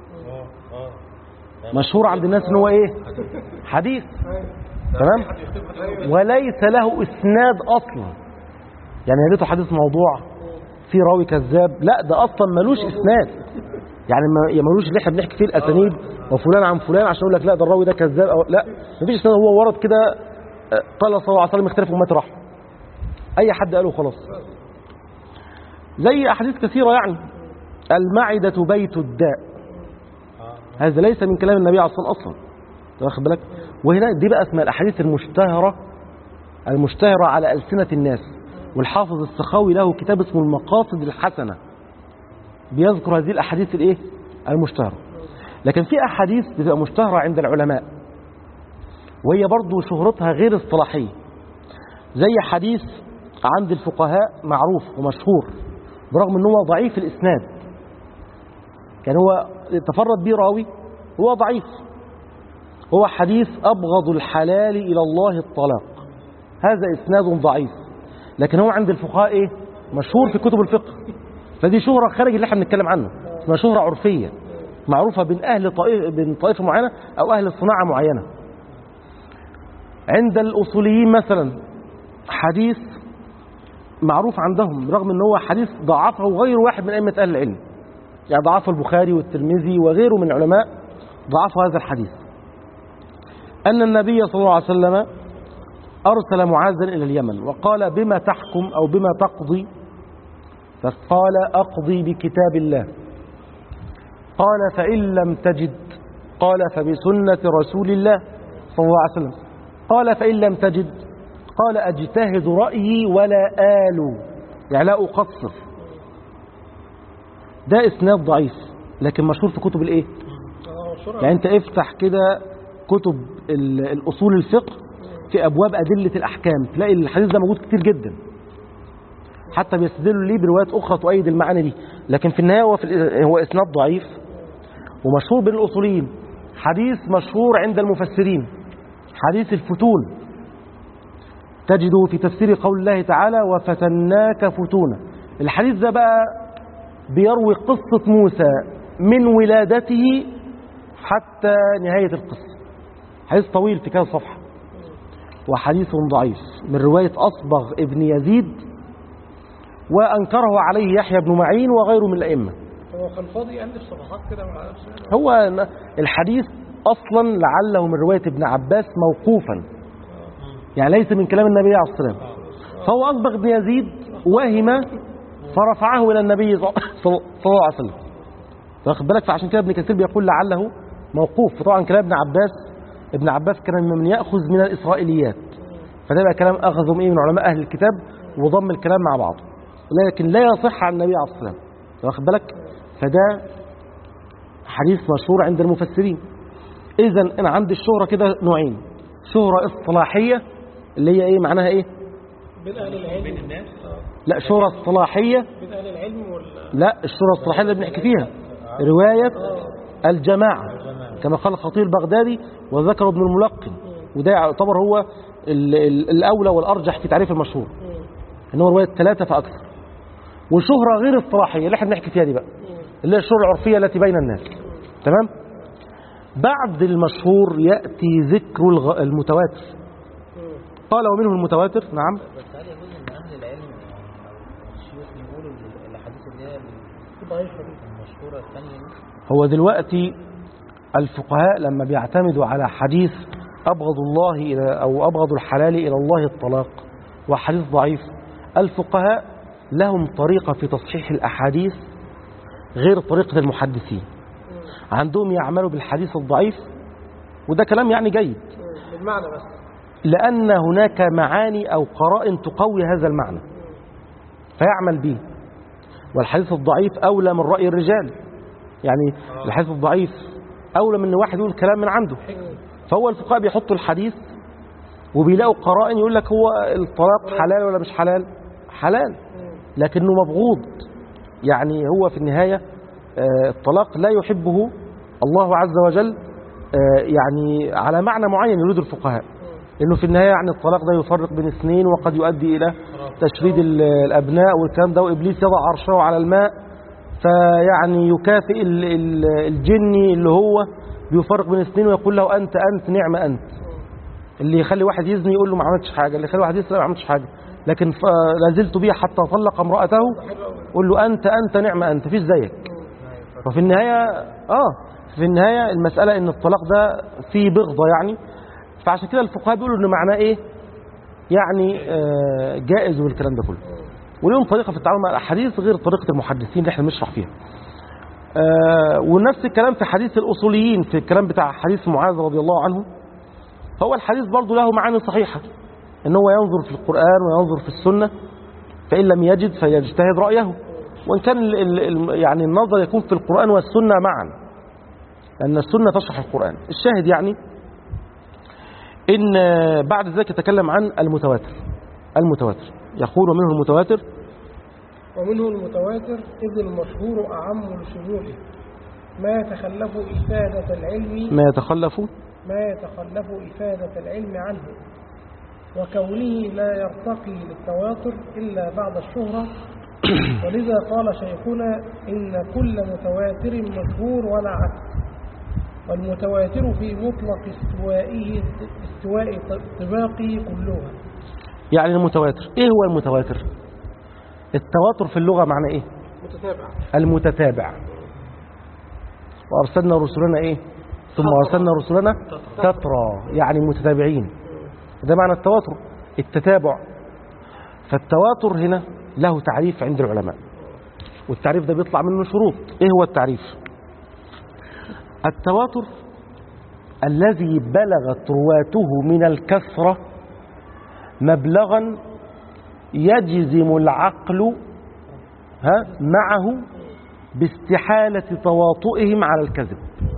مشهور عند الناس ان هو ايه حديث تمام وليس له اسناد اصلا يعني يا ريته حديث موضوع في راوي كذاب لا ده اصلا ملوش اسناد يعني ما يا ملوش اللي احنا بنحكي فيه الاسانيد وفلان عن فلان عشان يقول لك لا ده الراوي ده كذاب او لا مفيش اسناد هو ورد كده آه، قال صلى الله عليه وسلم اختلف امتي رحمه اي حد قاله خلاص زي احاديث كثيره يعني المعده بيت الداء هذا ليس من كلام النبي عليه الصلاه والسلام اصلا أنت واخد بالك وهنا دي بقى اسمها الاحاديث المشتهره المشتهره على السنه الناس والحافظ السخاوي له كتاب اسمه المقاصد الحسنه بيذكر هذه الأحاديث الإيه؟ المشتهرة لكن في أحاديث بتبقى مشتهرة عند العلماء وهي برضو شهرتها غير اصطلاحية زي حديث عند الفقهاء معروف ومشهور برغم ان هو ضعيف الإسناد كان هو تفرد به راوي هو ضعيف هو حديث أبغض الحلال إلى الله الطلاق هذا إسناد ضعيف لكن هو عند الفقهاء إيه؟ مشهور في كتب الفقه فدي شهرة خارج اللي احنا بنتكلم عنه اسمها شهرة عرفية معروفة بين أهل طائفة, بين طائفة معينة أو أهل صناعة معينة عند الأصوليين مثلا حديث معروف عندهم رغم ان هو حديث ضعفه غير واحد من أئمة أهل العلم يعني ضعفه البخاري والترمذي وغيره من العلماء ضعفوا هذا الحديث أن النبي صلى الله عليه وسلم أرسل معاذا إلى اليمن وقال بما تحكم أو بما تقضي فقال أقضي بكتاب الله قال فإن لم تجد قال فبسنة رسول الله صلى الله عليه وسلم قال فإن لم تجد قال أجتهد رأيي ولا آل يعني لا أقصر ده إسناد ضعيف لكن مشهور في كتب الإيه يعني أنت افتح كده كتب ال- الأصول الفقه في أبواب أدلة الأحكام تلاقي الحديث ده موجود كتير جدا حتى بيستدلوا ليه بروايات أخرى تؤيد المعاني دي لكن في النهاية هو, في الإ- هو إسناد ضعيف ومشهور بين الأصوليين حديث مشهور عند المفسرين حديث الفتون تجده في تفسير قول الله تعالى وفتناك فتونا الحديث ده بقى بيروي قصة موسى من ولادته حتى نهاية القصة حديث طويل في كذا صفحة وحديث ضعيف من رواية أصبغ ابن يزيد وأنكره عليه يحيى بن معين وغيره من الأئمة هو كان فاضي يألف صفحات كده مع نفسه هو الحديث أصلا لعله من رواية ابن عباس موقوفا يعني ليس من كلام النبي عليه الصلاة والسلام فهو أصبغ ابن يزيد وهم فرفعه إلى النبي صلى صلى الله عليه وسلم واخد بالك فعشان كده ابن كثير بيقول لعله موقوف فطبعا كلام ابن عباس ابن عباس كان من يأخذ من الإسرائيليات فده بقى كلام أخذه من إيه من علماء أهل الكتاب وضم الكلام مع بعضه لكن لا يصح عن النبي عليه الصلاة والسلام واخد بالك فده حديث مشهور عند المفسرين إذا أنا عندي الشهرة كده نوعين شهرة اصطلاحية اللي هي إيه معناها إيه بين أهل العلم بين الناس لا شهرة اصطلاحية بين أهل العلم ولا لا الشهرة الاصطلاحية اللي بنحكي فيها رواية الجماعة كما قال الخطيب البغدادي وذكر ابن الملقن وده يعتبر هو ال- ال- الأولى والأرجح في تعريف المشهور ان هو رواية ثلاثة فأكثر وشهرة غير اصطلاحية اللي احنا بنحكي فيها دي بقى اللي هي الشهرة العرفية التي بين الناس تمام بعد المشهور يأتي ذكر الغ- المتواتر قال ومنه المتواتر نعم بس هل يجوز ان اهل العلم او الشيوخ يقولوا ال- الاحاديث اللي هي ضعيفة دي المشهوره الثانيه دي هو دلوقتي الفقهاء لما بيعتمدوا على حديث أبغض الله إلى أو أبغض الحلال إلى الله الطلاق وحديث ضعيف الفقهاء لهم طريقة في تصحيح الأحاديث غير طريقة المحدثين عندهم يعملوا بالحديث الضعيف وده كلام يعني جيد بالمعنى بس لأن هناك معاني أو قرائن تقوي هذا المعنى فيعمل به والحديث الضعيف أولى من رأي الرجال يعني الحديث الضعيف أولى من إن واحد يقول كلام من عنده فهو الفقهاء بيحطوا الحديث وبيلاقوا قرائن يقول لك هو الطلاق حلال ولا مش حلال حلال لكنه مبغوض يعني هو في النهاية آه، الطلاق لا يحبه الله عز وجل آه، يعني على معنى معين يريد الفقهاء انه في النهايه يعني الطلاق ده يفرق بين اثنين وقد يؤدي الى تشريد ال- الابناء والكلام ده وابليس يضع عرشه على الماء فيعني يكافئ ال- ال- الجني اللي هو بيفرق بين اثنين ويقول له انت انت نعم انت اللي يخلي واحد يزني يقول له ما عملتش حاجه اللي يخلي واحد يسرق ما عملتش حاجه لكن ف- لازلت بيه حتى طلق امراته قول له انت انت نعم انت فيش زيك وفي النهايه اه في النهايه المساله ان الطلاق ده فيه بغضه يعني فعشان كده الفقهاء بيقولوا ان معناه ايه يعني آه، جائز والكلام ده كله ولهم طريقه في التعامل مع الاحاديث غير طريقه المحدثين اللي احنا بنشرح فيها آه، ونفس الكلام في حديث الاصوليين في الكلام بتاع حديث معاذ رضي الله عنه فهو الحديث برضه له معاني صحيحه ان هو ينظر في القران وينظر في السنه فان لم يجد فيجتهد رايه وإن كان ال- ال- ال- يعني النظر يكون في القرآن والسنة معا لأن السنة تشرح القرآن الشاهد يعني إن بعد ذلك يتكلم عن المتواتر المتواتر يقول منه المتواتر ومنه المتواتر إذ المشهور أعم لشموله ما يتخلف إفادة العلم ما يتخلف ما يتخلف إفادة العلم عنه وكونه لا يرتقي للتواتر إلا بعد الشهرة ولذا قال شيخنا إن كل متواتر مشهور ولا عكس والمتواتر في مطلق استوائه استواء طباقه كلها يعني المتواتر إيه هو المتواتر التواتر في اللغة معنى إيه متتابعة المتتابع وأرسلنا رسلنا إيه ثم أرسلنا رسلنا تترى يعني متتابعين ده معنى التواتر التتابع فالتواتر هنا له تعريف عند العلماء والتعريف ده بيطلع منه شروط ايه هو التعريف التواتر الذي بلغت رواته من الكثرة مبلغا يجزم العقل ها معه باستحالة تواطؤهم على الكذب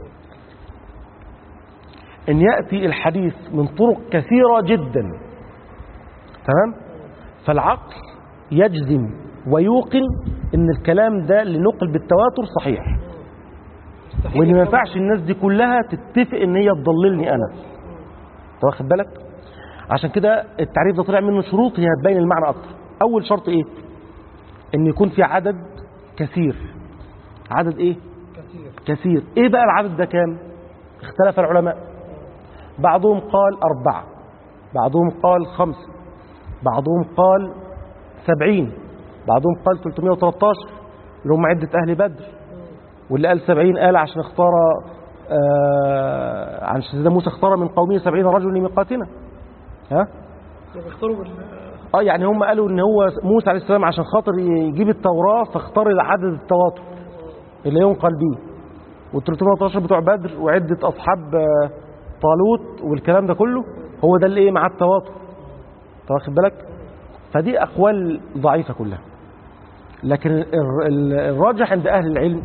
ان يأتي الحديث من طرق كثيرة جدا تمام فالعقل يجزم ويوقن ان الكلام ده لنقل بالتواتر صحيح وان ما ينفعش الناس دي كلها تتفق ان هي تضللني انا أنت واخد بالك عشان كده التعريف ده طلع منه شروط هي هتبين المعنى اكتر اول شرط ايه ان يكون في عدد كثير عدد ايه كثير كثير ايه بقى العدد ده كام اختلف العلماء بعضهم قال أربعة بعضهم قال خمسة بعضهم قال سبعين بعضهم قال 313 اللي هم عدة أهل بدر واللي قال سبعين قال عشان اختار آه عشان سيدنا موسى اختار من قومه سبعين رجل لميقاتنا ها بيختاروا بال اه يعني هم قالوا ان هو موسى عليه السلام عشان خاطر يجيب التوراة فاختار العدد التواتر اللي ينقل بيه وال 313 بتوع بدر وعدة اصحاب آه، طالوت والكلام ده كله هو ده اللي ايه مع التواتر انت واخد بالك فدي اقوال ضعيفة كلها لكن الر- ال- الراجح عند اهل العلم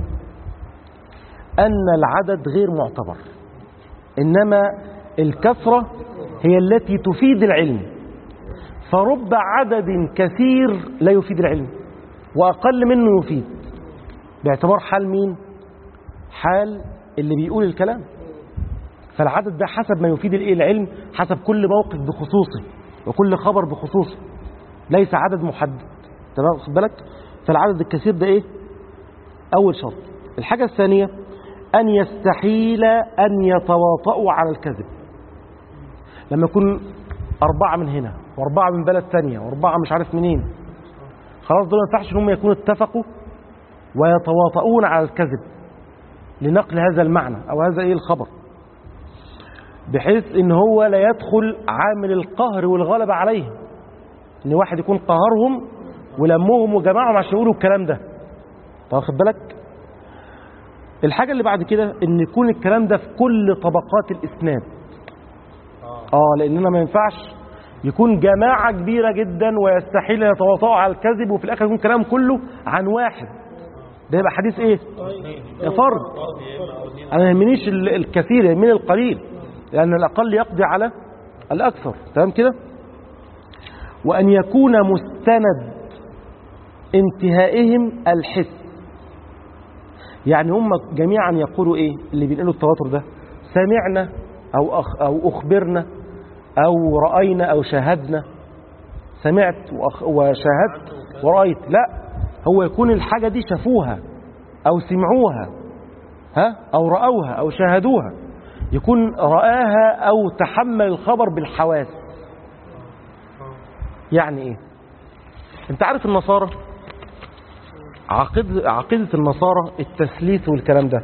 ان العدد غير معتبر انما الكثرة هي التي تفيد العلم فرب عدد كثير لا يفيد العلم وأقل منه يفيد باعتبار حال مين حال اللي بيقول الكلام فالعدد ده حسب ما يفيد الايه العلم حسب كل موقف بخصوصه وكل خبر بخصوصه ليس عدد محدد تمام واخد بالك فالعدد الكثير ده ايه اول شرط الحاجه الثانيه ان يستحيل ان يتواطؤوا على الكذب لما يكون أربعة من هنا وأربعة من بلد ثانية وأربعة مش عارف منين خلاص دول ما ينفعش إن هم يكونوا اتفقوا ويتواطؤون على الكذب لنقل هذا المعنى أو هذا إيه الخبر بحيث إن هو لا يدخل عامل القهر والغلبة عليهم إن واحد يكون قهرهم ولمهم وجمعهم عشان يقولوا الكلام ده طب واخد بالك الحاجة اللي بعد كده إن يكون الكلام ده في كل طبقات الإسناد اه لاننا ما ينفعش يكون جماعة كبيرة جدا ويستحيل ان يتواطؤوا على الكذب وفي الاخر يكون كلام كله عن واحد ده يبقى حديث ايه يا فرد انا ما يهمنيش ال- الكثير يهمني القليل لان الاقل يقضي على الاكثر تمام كده وان يكون مستند انتهائهم الحس يعني هم جميعا يقولوا ايه اللي بينقلوا التواتر ده سمعنا او أخ او اخبرنا او راينا او شاهدنا سمعت وأخ وشاهدت ورايت لا هو يكون الحاجه دي شافوها او سمعوها ها او راوها او شاهدوها يكون راها او تحمل الخبر بالحواس يعني ايه انت عارف النصارى عقيدة, عقيدة النصارى التثليث والكلام ده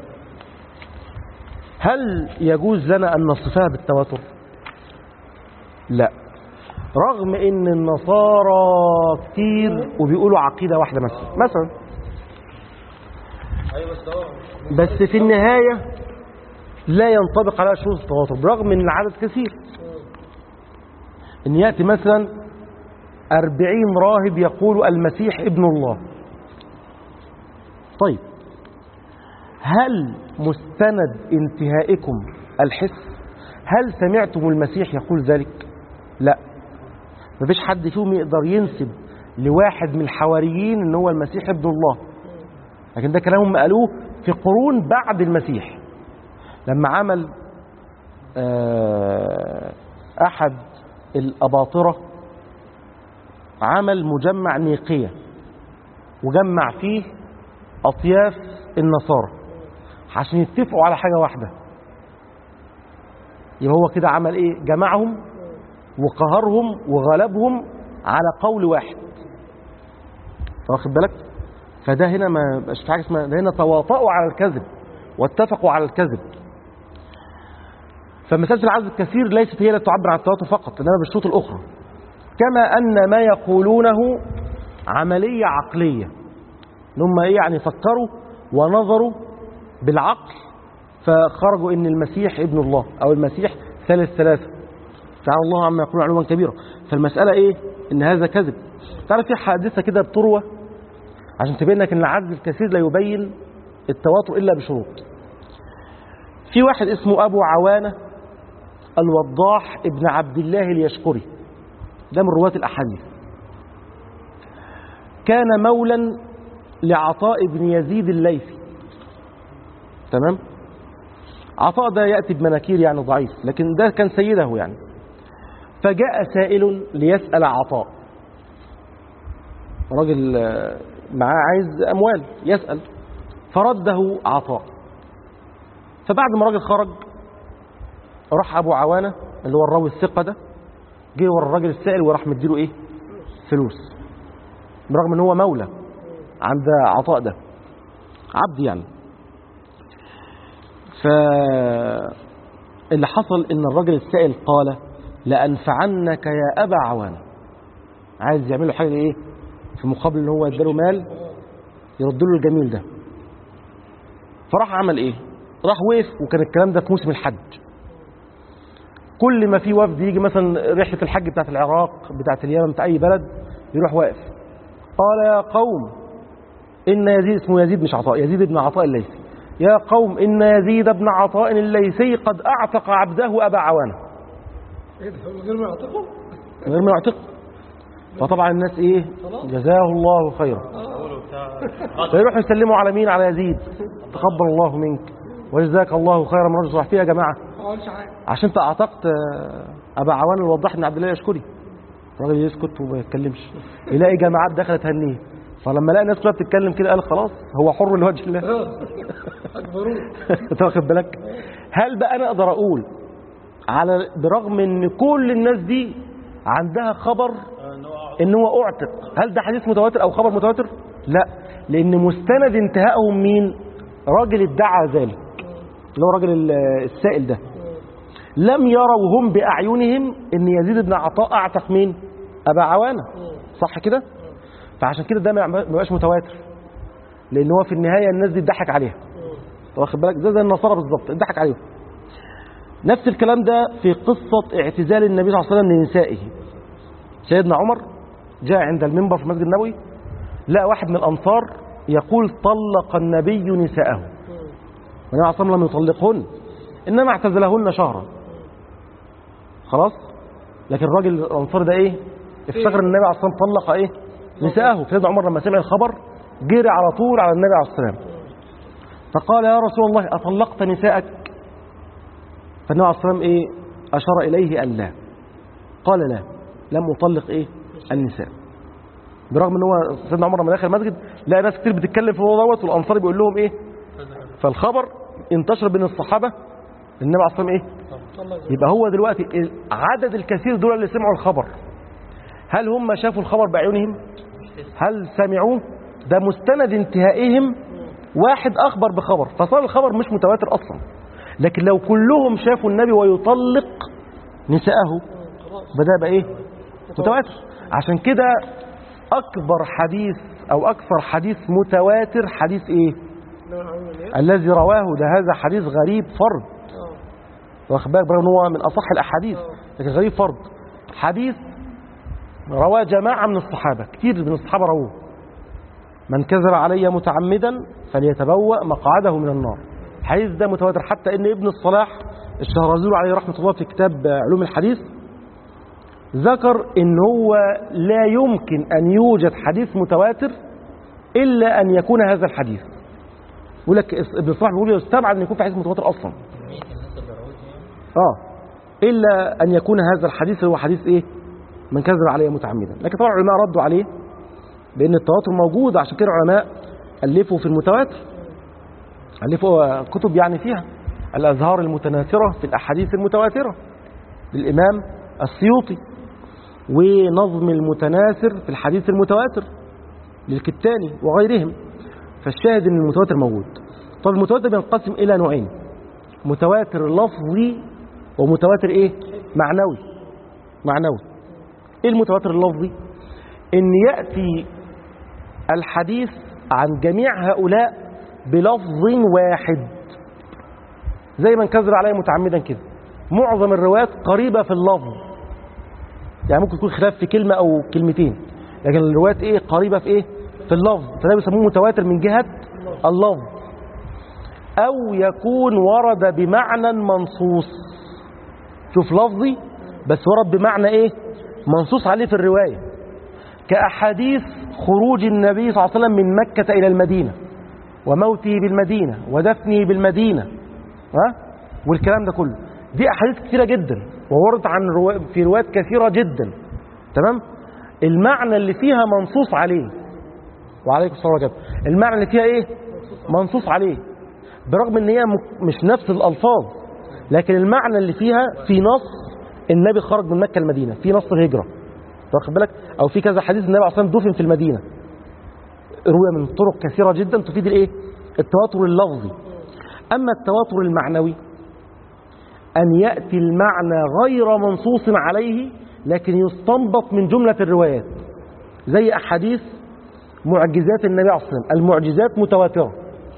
هل يجوز لنا أن نصفها بالتواتر لا رغم ان النصارى كتير وبيقولوا عقيدة واحدة مثلا مثلا ايوه بس هو بس في النهاية لا ينطبق على شروط التواتر برغم ان العدد كثير ان يأتي مثلا أربعين راهب يقول المسيح ابن الله طيب هل مستند انتهائكم الحس هل سمعتم المسيح يقول ذلك لا مفيش حد فيهم يقدر ينسب لواحد من الحواريين ان هو المسيح ابن الله لكن ده كلامهم قالوه في قرون بعد المسيح لما عمل آه، احد الاباطره عمل مجمع نيقيه وجمع فيه اطياف النصارى عشان يتفقوا على حاجه واحده يبقى هو كده عمل ايه جمعهم وقهرهم وغلبهم على قول واحد واخد بالك فده هنا ما بقاش في حاجه اسمها ده هنا تواطؤوا على الكذب واتفقوا على الكذب فمساله العدد الكثير ليست هي التي تعبر عن التواتر فقط انما بالشروط الاخرى كما ان ما يقولونه عمليه عقليه ان هم ايه يعني فكروا ونظروا بالعقل فخرجوا ان المسيح ابن الله او المسيح ثالث ثلاثه تعالى الله عما يقولون علوا كبيرا فالمساله ايه ان هذا كذب تعرف في حادثه كده بتروى عشان تبين لك ان العدد الكثير لا يبين التواتر الا بشروط في واحد اسمه ابو عوانه الوضاح ابن عبد الله اليشكري ده من رواة الاحاديث كان مولا لعطاء بن يزيد الليثي تمام عطاء ده ياتي بمناكير يعني ضعيف لكن ده كان سيده يعني فجاء سائل ليسال عطاء راجل آه، معاه عايز اموال يسال فرده عطاء فبعد ما الراجل خرج راح ابو عوانه اللي هو الراوي الثقه ده جه ورا الراجل السائل وراح مديله ايه فلوس برغم ان هو مولى عند عطاء ده عبد يعني ف اللي حصل ان الراجل السائل قال لانفعنك يا ابا عوانه عايز يعمل له حاجه ايه في مقابل ان هو اداله مال يرد له الجميل ده فراح عمل ايه راح وقف وكان الكلام ده في موسم الحج كل ما في وفد يجي مثلا رحله الحج بتاعت العراق بتاعت اليمن بتاع اي بلد يروح واقف قال يا قوم ان يزيد اسمه يزيد مش عطاء يزيد بن عطاء الليثي يا قوم ان يزيد بن عطاء الليثي قد اعتق عبده ابا عوانه ايه ده من غير ما يعتقوا من غير ما يعتق فطبعا الناس ايه جزاه الله خيرا فيروحوا يسلموا على مين على يزيد تقبل الله منك وجزاك الله خيرا من رجل صلاح فيها يا جماعه ما قالش حاجه عشان انت اعتقت آه، ابا عوان الوضاح بن عبد الله يشكري الراجل يسكت وما يتكلمش يلاقي جماعات دخلت تهنيه فلما لقى الناس كلها بتتكلم كده قال خلاص هو حر لوجه الله اكبروه انت واخد بالك هل بقى انا اقدر اقول على برغم ان كل الناس دي عندها خبر ان هو اعتق هل ده حديث متواتر او خبر متواتر لا لان مستند انتهائهم مين راجل ادعى ذلك اللي هو راجل ال- السائل ده لم يروا هم باعينهم ان يزيد بن عطاء اعتق مين ابا عوانه صح كده فعشان كده ده ما يعم- ما يبقاش متواتر لان هو في النهايه الناس دي اتضحك عليها واخد بالك ده زي النصارى بالظبط اتضحك عليهم نفس الكلام ده في قصة اعتزال النبي صلى الله عليه وسلم لنسائه سيدنا عمر جاء عند المنبر في المسجد النبوي لقى واحد من الأنصار يقول طلق النبي نساءه والنبي صلى الله عليه وسلم لم يطلقهن إنما اعتزلهن شهرا خلاص لكن الراجل الأنصار ده إيه افتكر ان النبي عليه الصلاة والسلام طلق إيه نساءه سيدنا عمر لما سمع الخبر جري على طول على النبي عليه الصلاة والسلام فقال يا رسول الله أطلقت نساءك فالنبي عليه الصلاة والسلام إيه أشار إليه أن لا قال لا لم أطلق إيه النساء برغم ان هو سيدنا عمر لما دخل المسجد لقى ناس كتير بتتكلم في الموضوع دوت والانصار بيقول لهم ايه فالخبر انتشر بين الصحابه النبي عليه الصلاه والسلام ايه طلق يبقى هو دلوقتي عدد الكثير دول اللي سمعوا الخبر هل هم شافوا الخبر بعيونهم هل سمعوه ده مستند انتهائهم واحد اخبر بخبر فصار الخبر مش متواتر اصلا لكن لو كلهم شافوا النبي ويطلق نساءه بدا يبقى ايه متواتر عشان كده اكبر حديث او اكثر حديث متواتر حديث ايه نوع عامل ايه؟ الذي رواه ده هذا حديث غريب فرد اه واخد بالك برغم ان هو من اصح الاحاديث لكن غريب فرد حديث رواه جماعه من الصحابه كتير من الصحابه رووه من كذب علي متعمدا فليتبوأ مقعده من النار الحديث ده متواتر حتى ان ابن الصلاح الشهرزوري عليه رحمة الله في كتاب علوم الحديث ذكر ان هو لا يمكن ان يوجد حديث متواتر الا ان يكون هذا الحديث يقول لك ابن الصلاح بيقول يستبعد ان يكون في حديث متواتر اصلا كمية الناس اللي روته يعني اه الا ان يكون هذا الحديث هو حديث ايه من كذب عليه متعمدا لكن طبعا العلماء ردوا عليه بان التواتر موجود عشان كده العلماء الفوا في المتواتر الفوا كتب يعني فيها الازهار المتناثره في الاحاديث المتواتره للامام السيوطي ونظم المتناثر في الحديث المتواتر للكتاني وغيرهم فالشاهد ان المتواتر موجود طب المتواتر بينقسم الى نوعين متواتر لفظي ومتواتر ايه معنوي معنوي ايه المتواتر اللفظي ان ياتي الحديث عن جميع هؤلاء بلفظ واحد زي من كذب عليه متعمدا كده معظم الروايات قريبه في اللفظ يعني ممكن يكون خلاف في كلمه او كلمتين لكن الروايات ايه قريبه في ايه في اللفظ فده بيسموه متواتر من جهه اللفظ او يكون ورد بمعنى منصوص شوف لفظي بس ورد بمعنى ايه منصوص عليه في الرواية كأحاديث خروج النبي صلى الله عليه وسلم من مكة إلى المدينة وموته بالمدينة ودفنه بالمدينة ها؟ والكلام ده كله دي أحاديث كثيرة جدا ووردت عن روا... في روايات كثيرة جدا تمام المعنى اللي فيها منصوص عليه وعليكم الصلاة والسلام المعنى اللي فيها ايه منصوص عليه برغم ان هي م- مش نفس الألفاظ لكن المعنى اللي فيها في نص النبي خرج من مكة المدينة في نص الهجرة واخد بالك او في كذا حديث النبي عليه دفن في المدينة روي من طرق كثيرة جدا تفيد الايه التواتر اللفظي اما التواتر المعنوي ان يأتي المعنى غير منصوص عليه لكن يستنبط من جملة الروايات زي احاديث معجزات النبي عليه الصلاة والسلام المعجزات متواترة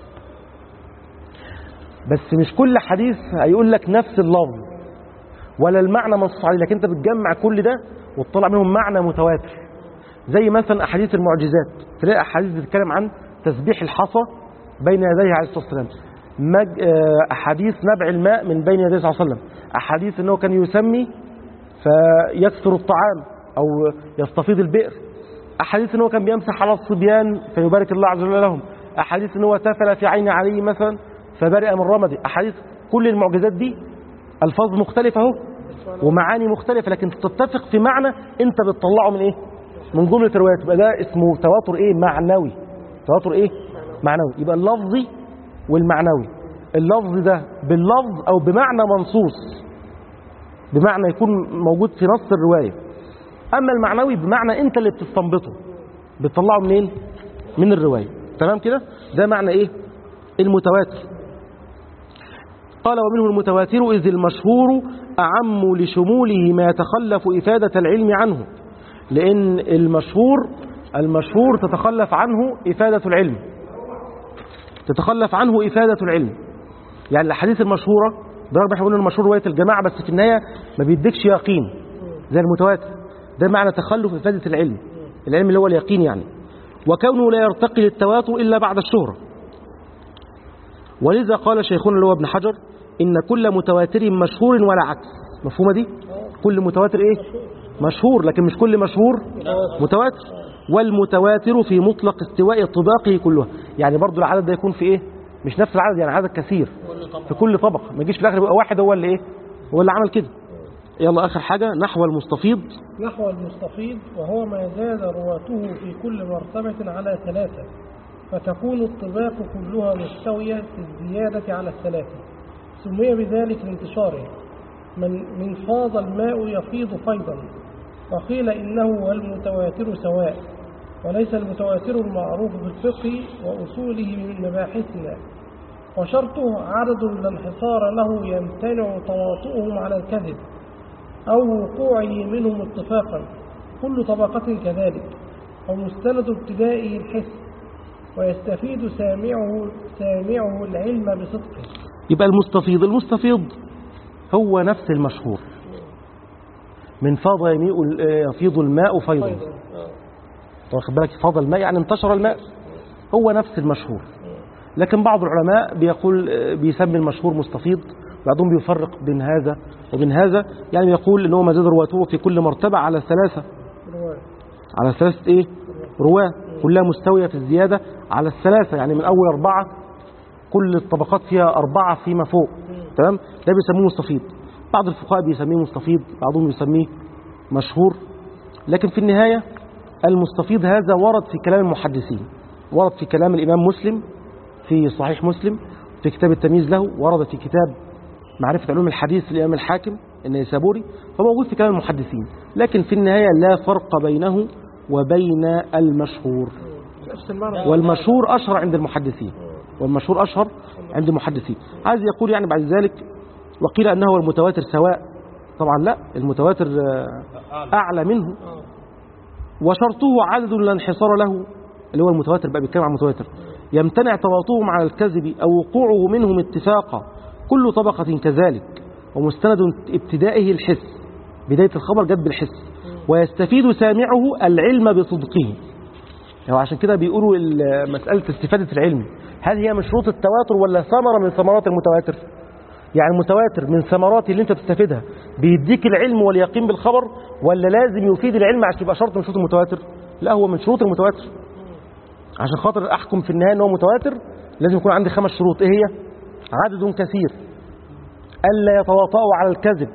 بس مش كل حديث هيقول لك نفس اللفظ ولا المعنى منصوص عليه لكن انت بتجمع كل ده وتطلع منهم معنى متواتر زي مثلا احاديث المعجزات تلاقي احاديث بتتكلم عن تسبيح الحصى بين يديه عليه الصلاه والسلام مج... آه، احاديث نبع الماء من بين يديه صلى الله عليه وسلم احاديث انه كان يسمي فيكثر الطعام او يستفيض البئر احاديث انه كان بيمسح على الصبيان فيبارك الله عز وجل لهم احاديث انه تفل في عين علي مثلا فبرئ من رمده احاديث كل المعجزات دي الفاظ مختلفه اهو ومعاني مختلفه لكن تتفق في معنى انت بتطلعه من ايه من جمله الروايات يبقى ده اسمه تواتر ايه معنوي تواتر ايه معنوي يبقى اللفظي والمعنوي اللفظ ده باللفظ او بمعنى منصوص بمعنى يكون موجود في نص الروايه اما المعنوي بمعنى انت اللي بتستنبطه بتطلعه منين من الروايه تمام كده ده معنى ايه المتواتر قال ومنه المتواتر إذ المشهور أعم لشموله ما يتخلف إفادة العلم عنه لأن المشهور المشهور تتخلف عنه إفادة العلم تتخلف عنه إفادة العلم يعني الأحاديث المشهورة برغم احنا قلنا المشهور رواية الجماعة بس في النهاية ما بيديكش يقين زي المتواتر ده معنى تخلف إفادة العلم العلم اللي هو اليقين يعني وكونه لا يرتقي للتواتر إلا بعد الشهرة ولذا قال شيخنا اللي هو ابن حجر إن كل متواتر مشهور ولا عكس مفهومة دي كل متواتر إيه مشهور لكن مش كل مشهور متواتر والمتواتر في مطلق استواء طباقه كلها يعني برضو العدد ده يكون في إيه مش نفس العدد يعني عدد كثير كل طبعا في كل طبقة ما يجيش في الآخر يبقى واحد هو اللي إيه هو اللي عمل كده يلا آخر حاجة نحو المستفيض نحو المستفيض وهو ما زاد رواته في كل مرتبة على ثلاثة فتكون الطباق كلها مستوية في الزيادة على الثلاثة سمي بذلك لانتشاره من من فاض الماء يفيض فيضا وقيل إنه والمتواتر سواء وليس المتواتر المعروف بالفقه وأصوله من مباحثنا وشرطه عدد لا انحصار له يمتنع تواطؤهم على الكذب أو وقوعه منهم اتفاقا كل طبقة كذلك ومستند ابتدائه الحس ويستفيد سامعه سامعه العلم بصدقه يبقى المستفيض المستفيض هو نفس المشهور من فاض يميء- يفيض الماء فيضا أيضا آه. واخد بالك فاض الماء يعني انتشر الماء هو نفس المشهور لكن بعض العلماء بيقول بيسمي المشهور مستفيض بعضهم بيفرق بين هذا وبين هذا يعني بيقول ان هو ما زاد رواته في كل مرتبة على ثلاثة رواية على ثلاثة ايه رواة كلها مستوية في الزيادة على الثلاثة يعني من اول اربعة كل الطبقات فيها اربعة فيما فوق تمام ده بيسموه مستفيض بعض الفقهاء بيسميه مستفيض بعضهم بيسميه مشهور لكن في النهاية المستفيض هذا ورد في كلام المحدثين ورد في كلام الإمام مسلم في صحيح مسلم في كتاب التمييز له ورد في كتاب معرفة علوم الحديث للإمام الحاكم النيسابوري فموجود في كلام المحدثين لكن في النهاية لا فرق بينه وبين المشهور نفس المعنى والمشهور أشهر عند المحدثين والمشهور أشهر عند المحدثين عايز يقول يعني بعد ذلك وقيل أنه هو المتواتر سواء طبعا لا المتواتر آه، أعلى منه آه. وشرطه عدد لا انحصار له اللي هو المتواتر بقى بيتكلم عن المتواتر يمتنع تواطؤهم على الكذب أو وقوعه منهم اتفاقا كل طبقة كذلك ومستند ابتدائه الحس بداية الخبر جد بالحس ويستفيد سامعه العلم بصدقه يعني عشان كده بيقولوا ال- مسألة استفادة العلم هل هي من شروط التواتر ولا ثمرة من ثمرات المتواتر يعني المتواتر من ثمرات اللي انت بتستفيدها بيديك العلم واليقين بالخبر ولا لازم يفيد العلم عشان يبقى شرط من شروط المتواتر لا هو من شروط المتواتر عشان خاطر احكم في النهايه ان هو متواتر لازم يكون عندي خمس شروط ايه هي عدد كثير الا يتواطؤوا على الكذب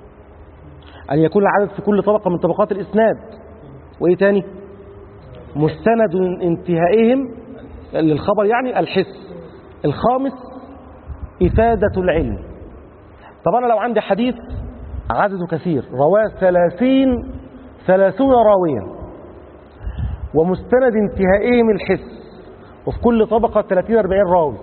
ان يكون العدد في كل طبقه من طبقات الاسناد وايه تاني مستند انتهائهم للخبر يعني الحس الخامس إفادة العلم طب أنا لو عندي حديث عدده كثير رواه ثلاثين ثلاثون راويا ومستند انتهائهم الحس وفي كل طبقة 30 40 راوي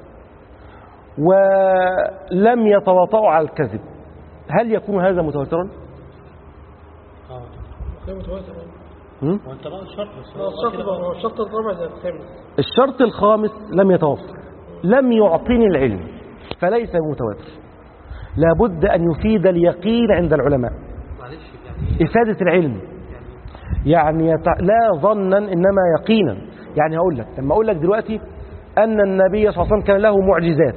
ولم يتواطؤوا على الكذب هل يكون هذا متواترا؟ اه غير متواتر هم؟ وانت بقى الشرط بس هو هو الشرط كده ده- هو الشرط الرابع زي الخامس الشرط الخامس لم يتوفر لم يعطيني العلم فليس متواتر لابد أن يفيد اليقين عند العلماء معلش يعني إفادة العلم يعني يتع... لا ظنا إنما يقينا يعني هقول لك لما أقول لك دلوقتي أن النبي صلى الله عليه وسلم كان له معجزات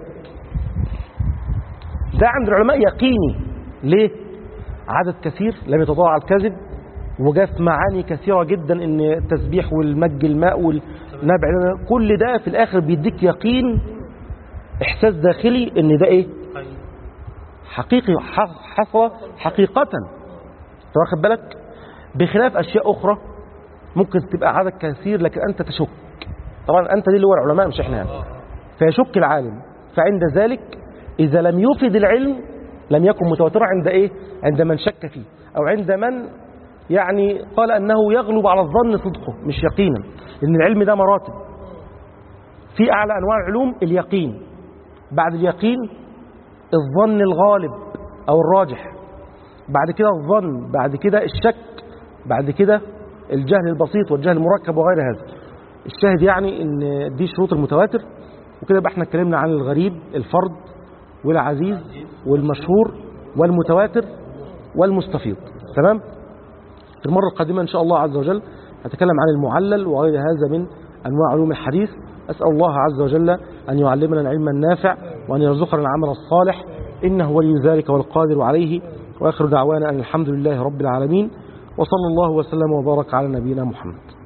ده عند العلماء يقيني ليه؟ عدد كثير لم يتضاع على الكذب وجاءت معاني كثيرة جدا ان التسبيح والمج الماء والنبع كل ده في الاخر بيديك يقين احساس داخلي ان ده ايه حقيقي ح- حصل حقيقة أنت واخد بالك بخلاف اشياء اخرى ممكن تبقى عدد كثير لكن انت تشك طبعا انت دي اللي هو العلماء مش احنا يعني. فيشك العالم فعند ذلك اذا لم يفد العلم لم يكن متواترا عند ايه عند من شك فيه او عند من يعني قال انه يغلب على الظن صدقه مش يقينا لان العلم ده مراتب في اعلى انواع العلوم اليقين بعد اليقين الظن الغالب او الراجح بعد كده الظن بعد كده الشك بعد كده الجهل البسيط والجهل المركب وغير هذا الشاهد يعني ان دي شروط المتواتر وكده يبقى احنا اتكلمنا عن الغريب الفرد والعزيز والمشهور والمتواتر والمستفيض تمام في المرة القادمة إن شاء الله عز وجل هتكلم عن المعلل وغير هذا من أنواع علوم الحديث أسأل الله عز وجل أن يعلمنا العلم النافع وأن يرزقنا العمل الصالح إنه ولي ذلك والقادر عليه وآخر دعوانا أن الحمد لله رب العالمين وصلى الله وسلم وبارك على نبينا محمد